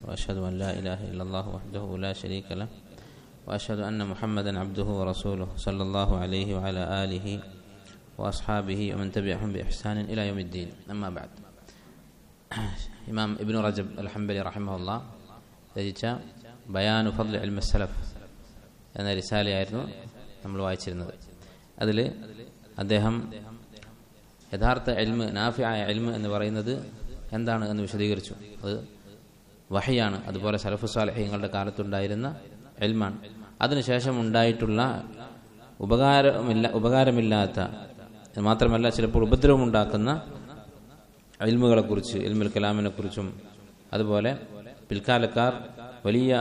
وأشهد أن لا إله إلا الله وحده لا شريك له وأشهد أن محمدا عبده ورسوله صلى الله عليه وعلى آله وأصحابه ومن تبعهم بإحسان إلى يوم الدين أما بعد ഇമാം ഇബ്നു റജബ് അൽഹംബലി റഹിമഹുല്ല രചിച്ച ബയാനു ഫضل ഇൽമ സലഫ് എന്ന റിസാലയായിരുന്നു നമ്മൾ വായിച്ചിരുന്നത് അതിൽ അദ്ദേഹം യഥാർത്ഥ എൽമ് നാഫിയായ എൽമ് എന്ന് പറയുന്നത് എന്താണ് എന്ന് വിശദീകരിച്ചു അത് വഹയാണ് അതുപോലെ സലഫു സാലഹ്യങ്ങളുടെ കാലത്തുണ്ടായിരുന്ന എൽമാണ് അതിനുശേഷം ഉണ്ടായിട്ടുള്ള ഉപകാരമില്ല ഉപകാരമില്ലാത്ത മാത്രമല്ല ചിലപ്പോൾ ഉപദ്രവമുണ്ടാക്കുന്ന ഇൽമുകളെക്കുറിച്ച് ഇൽമുൽ കലാമിനെക്കുറിച്ചും അതുപോലെ പിൽക്കാലക്കാർ വലിയ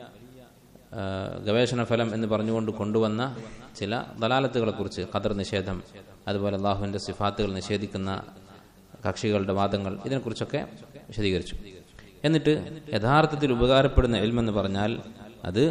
ഗവേഷണ ഫലം എന്ന് പറഞ്ഞുകൊണ്ട് കൊണ്ടുവന്ന ചില ദലാലത്തുകളെക്കുറിച്ച് ഖദർ നിഷേധം അതുപോലെ അള്ളാഹുവിൻ്റെ സിഫാത്തുകൾ നിഷേധിക്കുന്ന കക്ഷികളുടെ വാദങ്ങൾ ഇതിനെക്കുറിച്ചൊക്കെ വിശദീകരിച്ചു എന്നിട്ട് യഥാർത്ഥത്തിൽ ഉപകാരപ്പെടുന്ന എൽമെന്ന് പറഞ്ഞാൽ അത്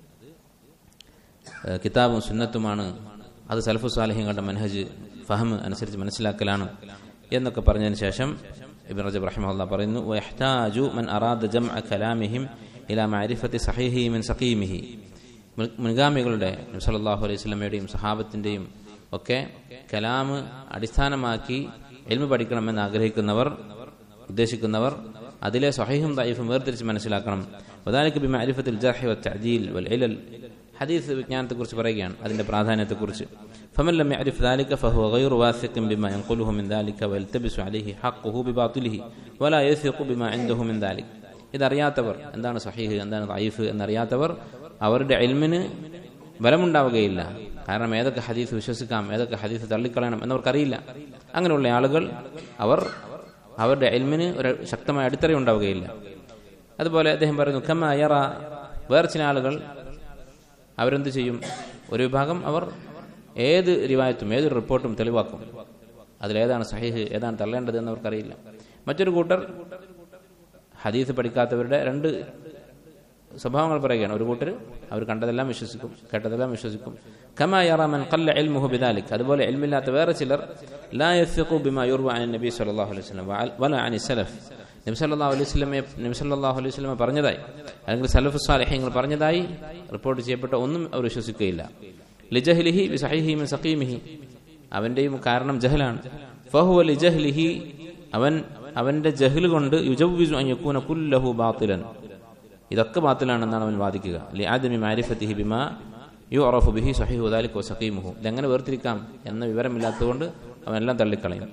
കിതാബും സുന്നത്തുമാണ് അത് സൽഫു സാലഹ്യങ്ങളുടെ മനഹജ് ഫഹം അനുസരിച്ച് മനസ്സിലാക്കലാണ് എന്നൊക്കെ പറഞ്ഞതിന് ശേഷം ഇബിൻ റജബ് റഹിമഹുല്ല പറയുന്നു വയഹ്താജു മൻ അറാദ ജംഅ കലാമിഹിം ഇലാ മഅരിഫത്തി സഹീഹി മിൻ സഖീമിഹി മുൻഗാമികളുടെ സല്ലല്ലാഹു അലൈഹി വസല്ലമയുടെയും സഹാബത്തിന്റെയും ഒക്കെ കലാമ് അടിസ്ഥാനമാക്കി എൽമ പഠിക്കണമെന്ന് ആഗ്രഹിക്കുന്നവർ ഉദ്ദേശിക്കുന്നവർ അതിലെ സഹീഹും ദൈഫും വേർതിരിച്ച് മനസ്സിലാക്കണം വദാലിക ബിമഅരിഫത്തിൽ ജർഹി വത്തഅദീൽ വൽ ഇലൽ ഹദീസ് വിജ്ഞാനത്തെക്കുറിച്ച് പറയുകയാണ് അതിന്റെ പ്രാധാന്യത്തെക്കുറിച്ച് فمن لم يعرف ذلك فهو غير واثق بما ينقله من ذلك ويلتبس عليه حقه بباطله ولا يثق بما عنده من ذلك ഇതറിയാത്തവർ എന്താണ് സഹീഹ് എന്താണ് ദൈഫ് എന്നറിയാത്തവർ അവരുടെ എൽമിന് ബലമുണ്ടാവുകയില്ല കാരണം ഏതൊക്കെ ഹദീസ് വിശ്വസിക്കാം ഏതൊക്കെ ഹദീസ് തള്ളിക്കളയണം എന്നവർക്കറിയില്ല അങ്ങനെയുള്ള ആളുകൾ അവർ അവരുടെ എൽമിന് ഒരു ശക്തമായ അടിത്തറ ഉണ്ടാവുകയില്ല അതുപോലെ അദ്ദേഹം പറയുന്നു ഖമ അയറ വേറെ ചില ആളുകൾ അവരെന്ത് ചെയ്യും ഒരു വിഭാഗം അവർ ഏത് റിവായത്തും ഏതൊരു റിപ്പോർട്ടും തെളിവാക്കും അതിലേതാണ് സഹീഹ് ഏതാണ് തള്ളേണ്ടത് എന്ന് അവർക്കറിയില്ല മറ്റൊരു കൂട്ടർ ഹദീസ് പഠിക്കാത്തവരുടെ രണ്ട് സ്വഭാവങ്ങൾ പറയുകയാണ് ഒരു കൂട്ടർ അവർ കണ്ടതെല്ലാം വിശ്വസിക്കും കേട്ടതെല്ലാം വിശ്വസിക്കും കമായറാമൻ കല്ല എൽമുഹു ബിദാലിക് അതുപോലെ എൽമില്ലാത്ത വേറെ ചിലർ ലാ യഫിഖു ബിമാ യുർവ അൻ നബി സല്ലല്ലാഹു അലൈഹി വസല്ലം വല അനി സലഫ് നബി സല്ലല്ലാഹു അലൈഹി വസല്ലമയെ നബി സല്ലല്ലാഹു അലൈഹി വസല്ലമ പറഞ്ഞതായി അല്ലെങ്കിൽ സലഫ് സാലിഹ്യങ്ങൾ പറഞ്ഞതായി റിപ്പോർട്ട് ചെയ്യപ്പെട്ട ഒന്നും അവർ വിശ്വസിക്കുകയില്ല ലിജഹ്ലിഹി ബിസഹീഹി മിൻ സഖീമിഹി അവന്റെയും കാരണം ജഹലാണ് ഫഹുവ ലിജഹ്ലിഹി അവൻ അവന്റെ ജഹൽ കൊണ്ട് യുജവ്വിസു അൻ യകൂന കുല്ലഹു ബാത്തിലൻ ഇതൊക്കെ ബാത്തിലാണെന്നാണ് അവൻ വാദിക്കുക ലി ആദമി മാരിഫത്തിഹി ബിമാ യുറഫു ബിഹി സഹീഹു ദാലിക വ സഖീമുഹു ഇതെങ്ങനെ വേർതിരിക്കാം എന്ന വിവരമില്ലാത്തതുകൊണ്ട് അവനെല്ലാം തള്ളിക്കളയും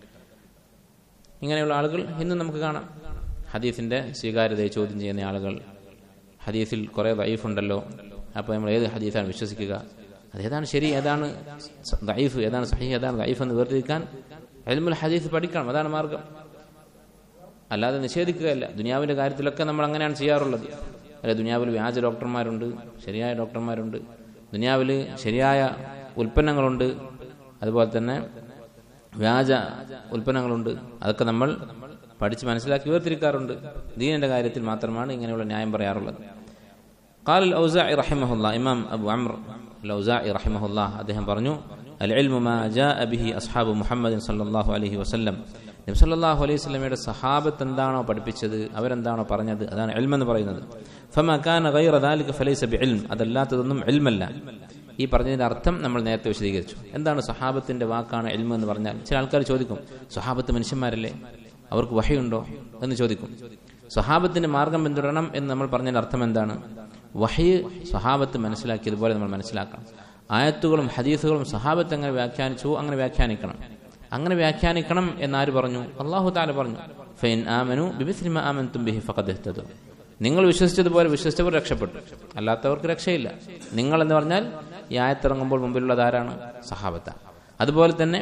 ഇങ്ങനെയുള്ള ആളുകൾ ഇന്നും നമുക്ക് കാണാം ഹദീസിന്റെ സ്വീകാര്യതയെ ചോദ്യം ചെയ്യുന്ന ആളുകൾ ഹദീസിൽ കുറെ വൈഫുണ്ടല്ലോ അപ്പോൾ നമ്മൾ ഏത് ഹദീസാണ് വിശ്വസിക്കുക അതേതാണ് ശരി ഏതാണ് ദൈഫ് ഏതാണ് സഹി ഏതാണ് ദൈഫ് എന്ന് വേർതിരിക്കാൻ എൽമുൽ ഹദീസ് പഠിക്കണം അതാണ് മാർഗം അല്ലാതെ നിഷേധിക്കുകയല്ല ദുനിയാവിന്റെ കാര്യത്തിലൊക്കെ നമ്മൾ അങ്ങനെയാണ് ചെയ്യാറുള്ളത് അല്ലെ ദുനിയാവിൽ വ്യാജ ഡോക്ടർമാരുണ്ട് ശരിയായ ഡോക്ടർമാരുണ്ട് ദുനിയാവിൽ ശരിയായ ഉൽപ്പന്നങ്ങളുണ്ട് അതുപോലെ തന്നെ വ്യാജ ഉൽപ്പന്നങ്ങളുണ്ട് അതൊക്കെ നമ്മൾ പഠിച്ച് മനസ്സിലാക്കി വേർതിരിക്കാറുണ്ട് ദീനിന്റെ കാര്യത്തിൽ മാത്രമാണ് ഇങ്ങനെയുള്ള ന്യായം പറയാറുള്ളത് قال الأوزاعي رحمه الله إمام أبو عمرو الأوزاعي رحمه الله أدهم برنو العلم ما جاء به أصحاب محمد صلى الله عليه وسلم നബി സല്ലല്ലാഹു അലൈഹി വസല്ലമയുടെ സഹാബത്ത് എന്താണോ പഠിപ്പിച്ചത് അവരെന്താണോ പറഞ്ഞത് അതാണ് ഇൽം എന്ന് പറയുന്നത് ഫമ കാന ഗൈറ ദാലിക ഫലൈസ ബിഇൽം അതല്ലാത്തതൊന്നും ഇൽമല്ല ഈ പറഞ്ഞതിന്റെ അർത്ഥം നമ്മൾ നേരത്തെ വിശദീകരിച്ചു എന്താണ് സഹാബത്തിന്റെ വാക്കാണ് ഇൽമ എന്ന് പറഞ്ഞാൽ ചില ആൾക്കാർ ചോദിക്കും സഹാബത്ത് മനുഷ്യന്മാരല്ലേ അവർക്ക് വഹയുണ്ടോ എന്ന് ചോദിക്കും സഹാബത്തിന്റെ മാർഗം പിന്തുടരണം എന്ന് നമ്മൾ പറഞ്ഞതിന്റെ അർത്ഥം എന്താണ് വഹയ് സഹാബത്ത് മനസ്സിലാക്കിയതുപോലെ നമ്മൾ മനസ്സിലാക്കണം ആയത്തുകളും ഹദീസുകളും സഹാബത്ത് എങ്ങനെ വ്യാഖ്യാനിച്ചു അങ്ങനെ വ്യാഖ്യാനിക്കണം അങ്ങനെ വ്യാഖ്യാനിക്കണം എന്നാര് പറഞ്ഞു അള്ളാഹു താല പറഞ്ഞു ഫൈൻ ആമനു ബിബിസ്ലിമ ആമൻ തുംബിഹി ഫഖദ് നിങ്ങൾ വിശ്വസിച്ചതുപോലെ വിശ്വസിച്ചവർ രക്ഷപ്പെട്ടു അല്ലാത്തവർക്ക് രക്ഷയില്ല നിങ്ങൾ എന്ന് പറഞ്ഞാൽ ഈ ആയത്തിറങ്ങുമ്പോൾ മുമ്പിലുള്ളത് ആരാണ് സഹാബത്ത അതുപോലെ തന്നെ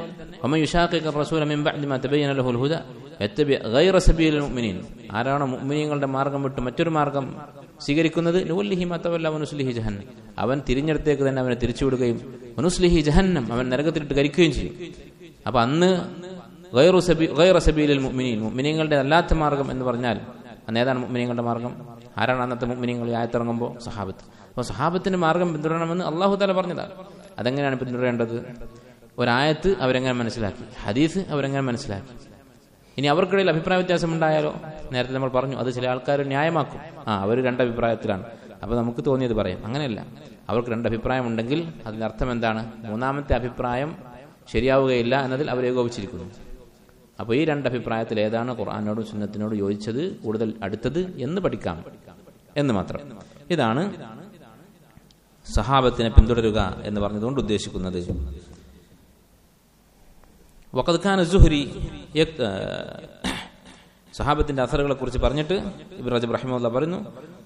ആരാണോ മുഅ്മിനീങ്ങളുടെ മാർഗം വിട്ട് മറ്റൊരു മാർഗം സ്വീകരിക്കുന്നത് നുവല്ലിഹി മത്തവല്ല മനുസ്ലിഹി ജഹന്നം അവൻ തിരിഞ്ഞെടുത്തേക്ക് തന്നെ അവനെ തിരിച്ചുവിടുകയും മനുസ്ലിഹി ജഹന്നം അവൻ നരകത്തിലിട്ട് കരിക്കുകയും ചെയ്യും അപ്പൊ അന്ന് ഗൈറസബീലിൽ മുഅ്മിനീൻ മുഅ്മിനീങ്ങളുടെ അല്ലാത്ത മാർഗം എന്ന് പറഞ്ഞാൽ അന്ന് ഏതാണ് മുഅ്മിനീങ്ങളുടെ മാർഗം ആരാണ് അന്നത്തെ മുഅ്മിനീങ്ങൾ ആയത്തിറങ്ങുമ്പോൾ സഹാബത്ത് അപ്പോൾ സഹാബത്തിന്റെ മാർഗം പിന്തുടരണമെന്ന് അള്ളാഹു താല പറഞ്ഞതാണ് അതെങ്ങനെയാണ് പിന്തുടരേണ്ടത് ഒരായത്ത് അവരെങ്ങനെ മനസ്സിലാക്കി ഹദീസ് അവരെങ്ങനെ മനസ്സിലാക്കി ഇനി അവർക്കിടയിൽ അഭിപ്രായ വ്യത്യാസം ഉണ്ടായാലോ നേരത്തെ നമ്മൾ പറഞ്ഞു അത് ചില ആൾക്കാർ ന്യായമാക്കും ആ അവർ രണ്ടഭിപ്രായത്തിലാണ് അപ്പോൾ നമുക്ക് തോന്നിയത് പറയും അങ്ങനെയല്ല അവർക്ക് രണ്ട് അഭിപ്രായം ഉണ്ടെങ്കിൽ അതിന്റെ അർത്ഥം എന്താണ് മൂന്നാമത്തെ അഭിപ്രായം ശരിയാവുകയില്ല എന്നതിൽ അവർ ഏകോപിച്ചിരിക്കുന്നു അപ്പോൾ ഈ രണ്ട് അഭിപ്രായത്തിൽ ഏതാണ് ഖുർആാനോടും സുന്നത്തിനോടും യോജിച്ചത് കൂടുതൽ അടുത്തത് എന്ന് പഠിക്കാം എന്ന് മാത്രം ഇതാണ് സഹാബത്തിനെ പിന്തുടരുക എന്ന് പറഞ്ഞതുകൊണ്ട് ഉദ്ദേശിക്കുന്നത് വഖദ്ഖാൻ സുഹരി സഹാബത്തിന്റെ അസറുകളെ കുറിച്ച് പറഞ്ഞിട്ട് ഇബ്ൻ റജബ് റഹിമുല്ല പറയുന്നു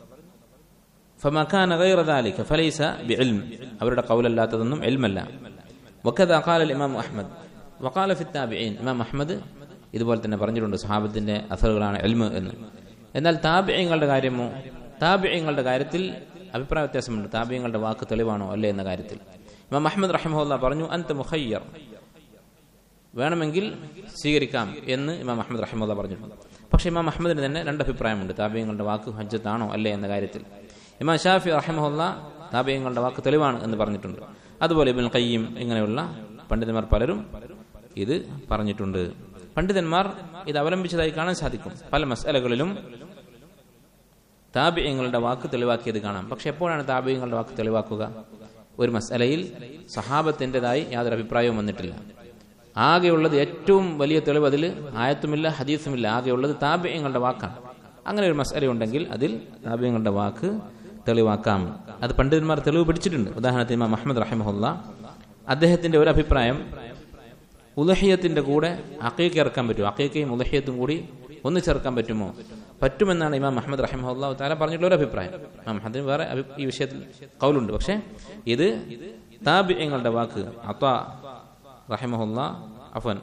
فما غير ذلك فليس بعلم അവരുടെ കൗലല്ലാത്തതൊന്നും എൽമല്ല وكذا قال الامام احمد وقال في التابعين ഇമാം അഹ്മദ് ഇതുപോലെ തന്നെ പറഞ്ഞിട്ടുണ്ട് സഹാബത്തിന്റെ അസറുകളാണ് എൽമ് എന്ന് എന്നാൽ താബിയങ്ങളുടെ കാര്യമോ താബിയങ്ങളുടെ കാര്യത്തിൽ അഭിപ്രായ വ്യത്യാസമുണ്ട് താബിയങ്ങളുടെ വാക്ക് തെളിവാണോ അല്ലേ എന്ന കാര്യത്തിൽ ഇമാം അഹമ്മദ് റഹിമുല്ല പറഞ്ഞു അന്ത മുഖയ്യർ വേണമെങ്കിൽ സ്വീകരിക്കാം എന്ന് ഇമാം അഹമ്മദ് റഹിമുല്ല പറഞ്ഞിട്ടുണ്ട് പക്ഷേ ഇമാം അഹമ്മദിന് തന്നെ രണ്ട് അഭിപ്രായമുണ്ട് താബിയങ്ങളുടെ വാക്ക് ഹജ്ജത്താണോ അല്ലേ എന്ന കാര്യത്തിൽ ഇമാം ഷാഫി റഹിമുല്ല താബിയങ്ങളുടെ വാക്ക് തെളിവാണ് എന്ന് പറഞ്ഞിട്ടുണ്ട് അതുപോലെ ഇബിൻ കയ്യും ഇങ്ങനെയുള്ള പണ്ഡിതന്മാർ പലരും ഇത് പറഞ്ഞിട്ടുണ്ട് പണ്ഡിതന്മാർ ഇത് അവലംബിച്ചതായി കാണാൻ സാധിക്കും പല മസലകളിലും താബിയങ്ങളുടെ വാക്ക് തെളിവാക്കിയത് കാണാം പക്ഷെ എപ്പോഴാണ് താബിയങ്ങളുടെ വാക്ക് തെളിവാക്കുക ഒരു മസലയിൽ സഹാബത്തിൻ്റെതായി യാതൊരു അഭിപ്രായവും വന്നിട്ടില്ല ആകെയുള്ളത് ഏറ്റവും വലിയ തെളിവ് അതിൽ ആയത്തുമില്ല ഹദീസുമില്ല ആകെയുള്ളത് താബിയങ്ങളുടെ വാക്കാണ് അങ്ങനെ ഒരു മസല ഉണ്ടെങ്കിൽ അതിൽ താബിയങ്ങളുടെ വാക്ക് തെളിവാക്കാം അത് പണ്ഡിതന്മാർ തെളിവ് പിടിച്ചിട്ടുണ്ട് ഉദാഹരണത്തിന് ഇമാം അഹമ്മദ് റഹിമഹുല്ല അദ്ദേഹത്തിന്റെ ഒരു അഭിപ്രായം ഉലഹിയത്തിന്റെ കൂടെ അക്കീക്ക് ഇറക്കാൻ പറ്റുമോ അക്കീക്കയും ഉലഹിയത്തും കൂടി ഒന്ന് ചേർക്കാൻ പറ്റുമോ പറ്റുമെന്നാണ് ഇമാം അഹമ്മദ് റഹിമഹുല്ല താല പറഞ്ഞിട്ടുള്ള ഒരു അഭിപ്രായം ഇമാം അഹമ്മദിന് വേറെ ഈ വിഷയത്തിൽ കൗലുണ്ട് പക്ഷെ ഇത് താബിയങ്ങളുടെ വാക്ക് അത്വാ റഹിമഹുല്ല അഫൻ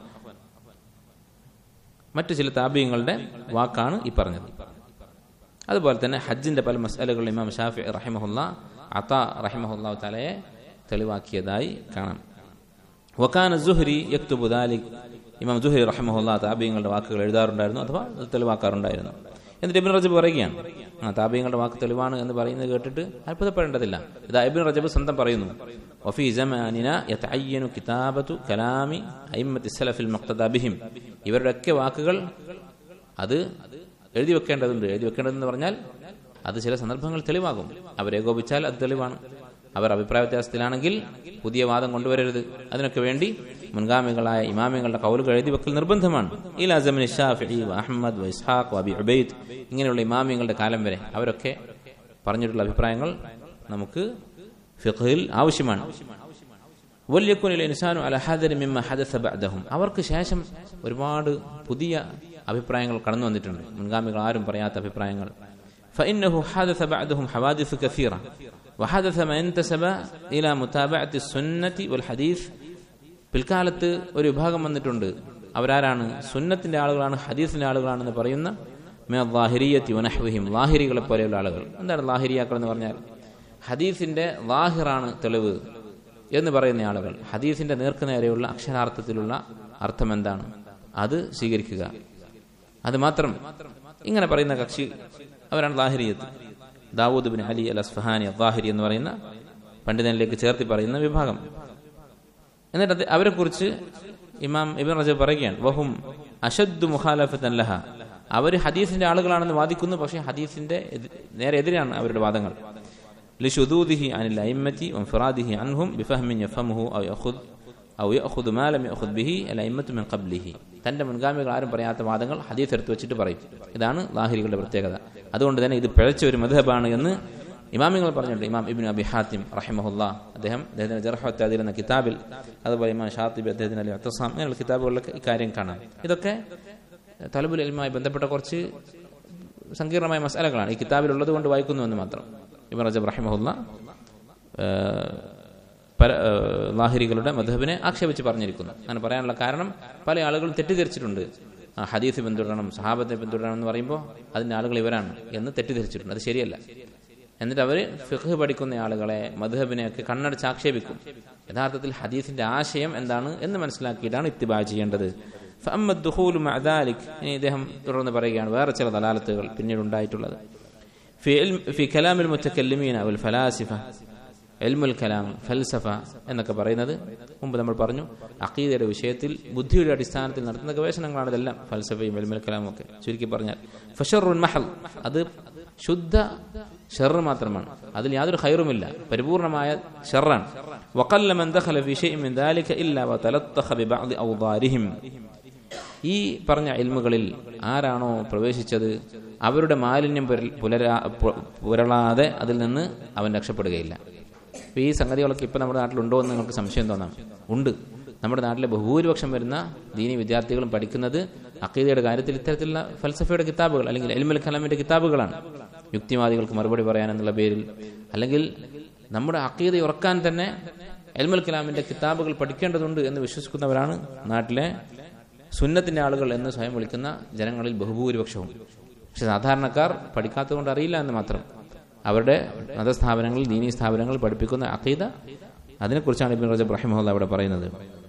മറ്റു ചില താബിയങ്ങളുടെ വാക്കാണ് ഈ പറഞ്ഞത് അതുപോലെ തന്നെ ഹജ്ജിന്റെ പല മസാലകൾ ഇമാം ഷാഫി റഹിമഹുല്ല അത്ത റഹിമഹുല്ല തലയെ തെളിവാക്കിയതായി കാണാം വക്കാന ജുഹരി യക്തുബു ദാലിക് ഇമാം ജുഹരി റഹിമഹുല്ല താബിയങ്ങളുടെ വാക്കുകൾ എഴുതാറുണ്ടായിരുന്നു അഥവാ തെളിവാക്കാറുണ്ടായിരുന്നു എന്നിട്ട് ഇബിൻ റജബ് പറയുകയാണ് ആ താബിയങ്ങളുടെ വാക്ക് തെളിവാണ് എന്ന് പറയുന്നത് കേട്ടിട്ട് അത്ഭുതപ്പെടേണ്ടതില്ല ഇത് ഇബിൻ റജബ് സ്വന്തം പറയുന്നു വഫി ജമാനിന യതഅയ്യനു കിതാബത്തു കലാമി അയിമ്മത്തി സലഫിൽ മുഖ്തദ ബിഹിം ഇവരുടെയൊക്കെ വാക്കുകൾ അത് എഴുതി വെക്കേണ്ടതുണ്ട് എഴുതി വെക്കേണ്ടതെന്ന് പറഞ്ഞാൽ അത് ചില സന്ദർഭങ്ങൾ തെളിവാകും അവരേകോപിച്ചാൽ അത് തെളിവാണ് അവർ അഭിപ്രായ വ്യത്യാസത്തിലാണെങ്കിൽ പുതിയ വാദം കൊണ്ടുവരരുത് അതിനൊക്കെ വേണ്ടി മുൻഗാമികളായ ഇമാമികളുടെ കൗലുകൾ എഴുതി വെക്കൽ നിർബന്ധമാണ് ഈ ലാസമിൻ ഷാഫി അഹമ്മദ് വൈസ്ഹാഖ് അബി ഉബൈദ് ഇങ്ങനെയുള്ള ഇമാമിങ്ങളുടെ കാലം വരെ അവരൊക്കെ പറഞ്ഞിട്ടുള്ള അഭിപ്രായങ്ങൾ നമുക്ക് ഫിഖിൽ ആവശ്യമാണ് ഇൻസാനു അലഹദരി മിമ്മ ഹദസ ബഅദഹും അവർക്ക് ശേഷം ഒരുപാട് പുതിയ അഭിപ്രായങ്ങൾ കടന്നു വന്നിട്ടുണ്ട് മുൻഗാമികൾ ആരും പറയാത്ത അഭിപ്രായങ്ങൾ فإنه حدث بعدهم حوادث كثيرة وحدث ما انتسب إلى متابعة السنة والحديث പിൽക്കാലത്ത് ഒരു വിഭാഗം വന്നിട്ടുണ്ട് അവരാരാണ് സുന്നത്തിന്റെ ആളുകളാണ് ഹദീസിന്റെ ആളുകളാണെന്ന് പറയുന്ന ലാഹിരിയത്തി വനഹ്വിഹിം ലാഹിരികളെ പോലെയുള്ള ആളുകൾ എന്താണ് ലാഹിരിയാക്കൾ എന്ന് പറഞ്ഞാൽ ഹദീസിന്റെ ലാഹിറാണ് തെളിവ് എന്ന് പറയുന്ന ആളുകൾ ഹദീസിന്റെ നേർക്കുനേരെയുള്ള അക്ഷരാർത്ഥത്തിലുള്ള അർത്ഥം എന്താണ് അത് സ്വീകരിക്കുക അത് മാത്രം ഇങ്ങനെ പറയുന്ന കക്ഷി അവരാണ് ലാഹിരിയത്ത് Dawood bin Ali al Asfahani അള്ളാഹിരി എന്ന് പറയുന്ന പണ്ഡിതനിലേക്ക് ചേർത്തി പറയുന്ന വിഭാഗം എന്നിട്ട് അവരെ കുറിച്ച് ഇമാം ഇബിൻ റജബ് പറയുകയാണ് വഹും അഷദ്ദു മുഖാലഫത്തൻ ലഹ അവർ ഹദീസിന്റെ ആളുകളാണെന്ന് വാദിക്കുന്നു പക്ഷേ ഹദീസിന്റെ നേരെ എതിരാണ് അവരുടെ വാദങ്ങൾ لشذوذه عن الأئمة وانفراده عنهم بفهم يفهمه أو يأخذ أو يأخذ ما لم يأخذ به الأئمة من قبله തന്റെ മുൻഗാമികൾ ആരും പറയാത്ത വാദങ്ങൾ ഹദീസ് എടുത്തു വെച്ചിട്ട് പറയും ഇതാണ് ലാഹിരികളുടെ പ്രത്യേകത അതുകൊണ്ട് തന്നെ ഇത് പിഴച്ച ഒരു മധുഹബാണ് എന്ന് ഇമാമിങ്ങൾ പറഞ്ഞിട്ടുണ്ട് ഇമാം ഇബിൻ അബി ഹാത്തിം റഹിമഹുല്ല അദ്ദേഹം അദ്ദേഹത്തിന്റെ ജർഹത്താദിൽ എന്ന കിതാബിൽ അതുപോലെ ഇമാം ഷാത്തിബ് അദ്ദേഹത്തിന് അലി അത്തസാം അങ്ങനെയുള്ള കിതാബുകളിലൊക്കെ ഇക്കാര്യം കാണാം ഇതൊക്കെ തലബുൽ ഇൽമായി ബന്ധപ്പെട്ട കുറച്ച് സങ്കീർണമായ മസാലകളാണ് ഈ കിതാബിലുള്ളത് കൊണ്ട് വായിക്കുന്നു എന്ന് മാത്രം ഇബൻ റജബ് റഹിമഹുല്ല പല ലാഹിരികളുടെ മധബിനെ ആക്ഷേപിച്ച് പറഞ്ഞിരിക്കുന്നു അങ്ങനെ പറയാനുള്ള കാരണം പല ആളുകളും തെറ്റിദ്ധരിച്ചിട്ടുണ്ട് ഹദീസ് പിന്തുടരണം സഹാബത്തെ പിന്തുടരണം എന്ന് പറയുമ്പോൾ അതിന്റെ ആളുകൾ ഇവരാണ് എന്ന് തെറ്റിദ്ധരിച്ചിട്ടുണ്ട് അത് ശരിയല്ല എന്നിട്ട് അവർ ഫിഖ് പഠിക്കുന്ന ആളുകളെ മധുഹബിനെയൊക്കെ കണ്ണടച്ച് ആക്ഷേപിക്കും യഥാർത്ഥത്തിൽ ഹദീസിന്റെ ആശയം എന്താണ് എന്ന് മനസ്സിലാക്കിയിട്ടാണ് ഇത്തിബാ ചെയ്യേണ്ടത് ഇനി ഇദ്ദേഹം തുടർന്ന് പറയുകയാണ് വേറെ ചില ദലാലത്തുകൾ പിന്നീട് ഉണ്ടായിട്ടുള്ളത് في علم في كلام المتكلمين او الفلاسفه എൽമുൽ കലാം ഫൽസഫ എന്നൊക്കെ പറയുന്നത് മുമ്പ് നമ്മൾ പറഞ്ഞു അഖീദയുടെ വിഷയത്തിൽ ബുദ്ധിയുടെ അടിസ്ഥാനത്തിൽ നടത്തുന്ന ഗവേഷണങ്ങളാണ് ഇതെല്ലാം ഫൽസഫയും എൽമുൽ കലാമും ഒക്കെ ചുരുക്കി പറഞ്ഞാൽ ഫഷറുൻ മഹൽ അത് ശുദ്ധ ഷെറ് മാത്രമാണ് അതിൽ യാതൊരു ഹൈറുമില്ല പരിപൂർണമായ ഷെറാണ് വഖല്ല മൻ ദഖല ഫി ഷൈഇൻ മിൻ ദാലിക ഇല്ലാ വതലത്തഖ ബിബഅദി ഔദാരിഹിം ഈ പറഞ്ഞ ഇൽമുകളിൽ ആരാണോ പ്രവേശിച്ചത് അവരുടെ മാലിന്യം പുരൽ- പുലരാ പു- പുരളാതെ അതിൽ നിന്ന് അവൻ രക്ഷപ്പെടുകയില്ല അപ്പൊ ഈ സംഗതികളൊക്കെ ഇപ്പൊ നമ്മുടെ നാട്ടിലുണ്ടോ എന്ന് നിങ്ങൾക്ക് സംശയം തോന്നാം ഉണ്ട് നമ്മുടെ നാട്ടിലെ ബഹുഭൂരിപക്ഷം വരുന്ന ദീനി വിദ്യാർത്ഥികളും പഠിക്കുന്നത് അക്കീദയുടെ കാര്യത്തിൽ ഇത്തരത്തിലുള്ള ഫൽസഫയുടെ കിതാബുകൾ അല്ലെങ്കിൽ എൽമുൽ കലാമിന്റെ കിതാബുകളാണ് യുക്തിവാദികൾക്ക് മറുപടി പറയാൻ എന്നുള്ള പേരിൽ അല്ലെങ്കിൽ നമ്മുടെ അക്കീദ ഉറക്കാൻ തന്നെ എൽമുൽ കലാമിന്റെ കിതാബുകൾ പഠിക്കേണ്ടതുണ്ട് എന്ന് വിശ്വസിക്കുന്നവരാണ് നാട്ടിലെ സുന്നത്തിന്റെ ആളുകൾ എന്ന് സ്വയം വിളിക്കുന്ന ജനങ്ങളിൽ ബഹുഭൂരിപക്ഷവും പക്ഷെ സാധാരണക്കാർ പഠിക്കാത്തതുകൊണ്ട് അറിയില്ല എന്ന് മാത്രം അവരുടെ മതസ്ഥാപനങ്ങളിൽ ദീനീ സ്ഥാപനങ്ങൾ പഠിപ്പിക്കുന്ന അഖീദ അതിനെക്കുറിച്ചാണ് ഇബിൻ റജബ് റഹിമഹുല്ല അവിടെ പറയുന്നത്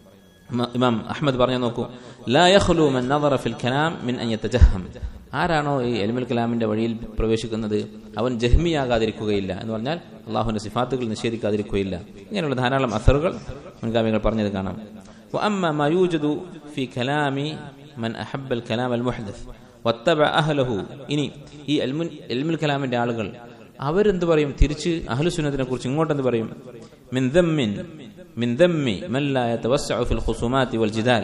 ഇമ- ഇമാം അഹമ്മദ് പറഞ്ഞു നോക്കൂ ലാ യഖ്ലു മൻ നദറ ഫിൽ കലാം മിൻ അൻ യതജഹം ആരാണോ ഈ എൽമുൽ കലാമിന്റെ വഴിയിൽ പ്രവേശിക്കുന്നത് അവൻ ജഹ്മിയാകാതിരിക്കുകയില്ല എന്ന് പറഞ്ഞാൽ അള്ളാഹുവിന്റെ സിഫാത്തുകൾ നിഷേധിക്കാതിരിക്കുകയില്ല ഇങ്ങനെയുള്ള ധാരാളം അസറുകൾ മുൻഗാമികൾ പറഞ്ഞത് കാണാം وأما ما يوجد في كلام من أحب الكلام المحدث واتبع أهله ഇനി ഈ എൽമുൽ എൽമുൽ കലാമിന്റെ ആളുകൾ അവരെന്ത് പറയും തിരിച്ച് അഹ്ലുസുന്നത്തിനെ കുറിച്ച് ഇങ്ങോട്ടെന്ത് പറയും മിൻ ദമ്മിൻ മിൻ ദമ്മി മൻ ലാ യതവസ്സഉ ഫിൽ ഖുസുമാതി വൽ ജിദാൽ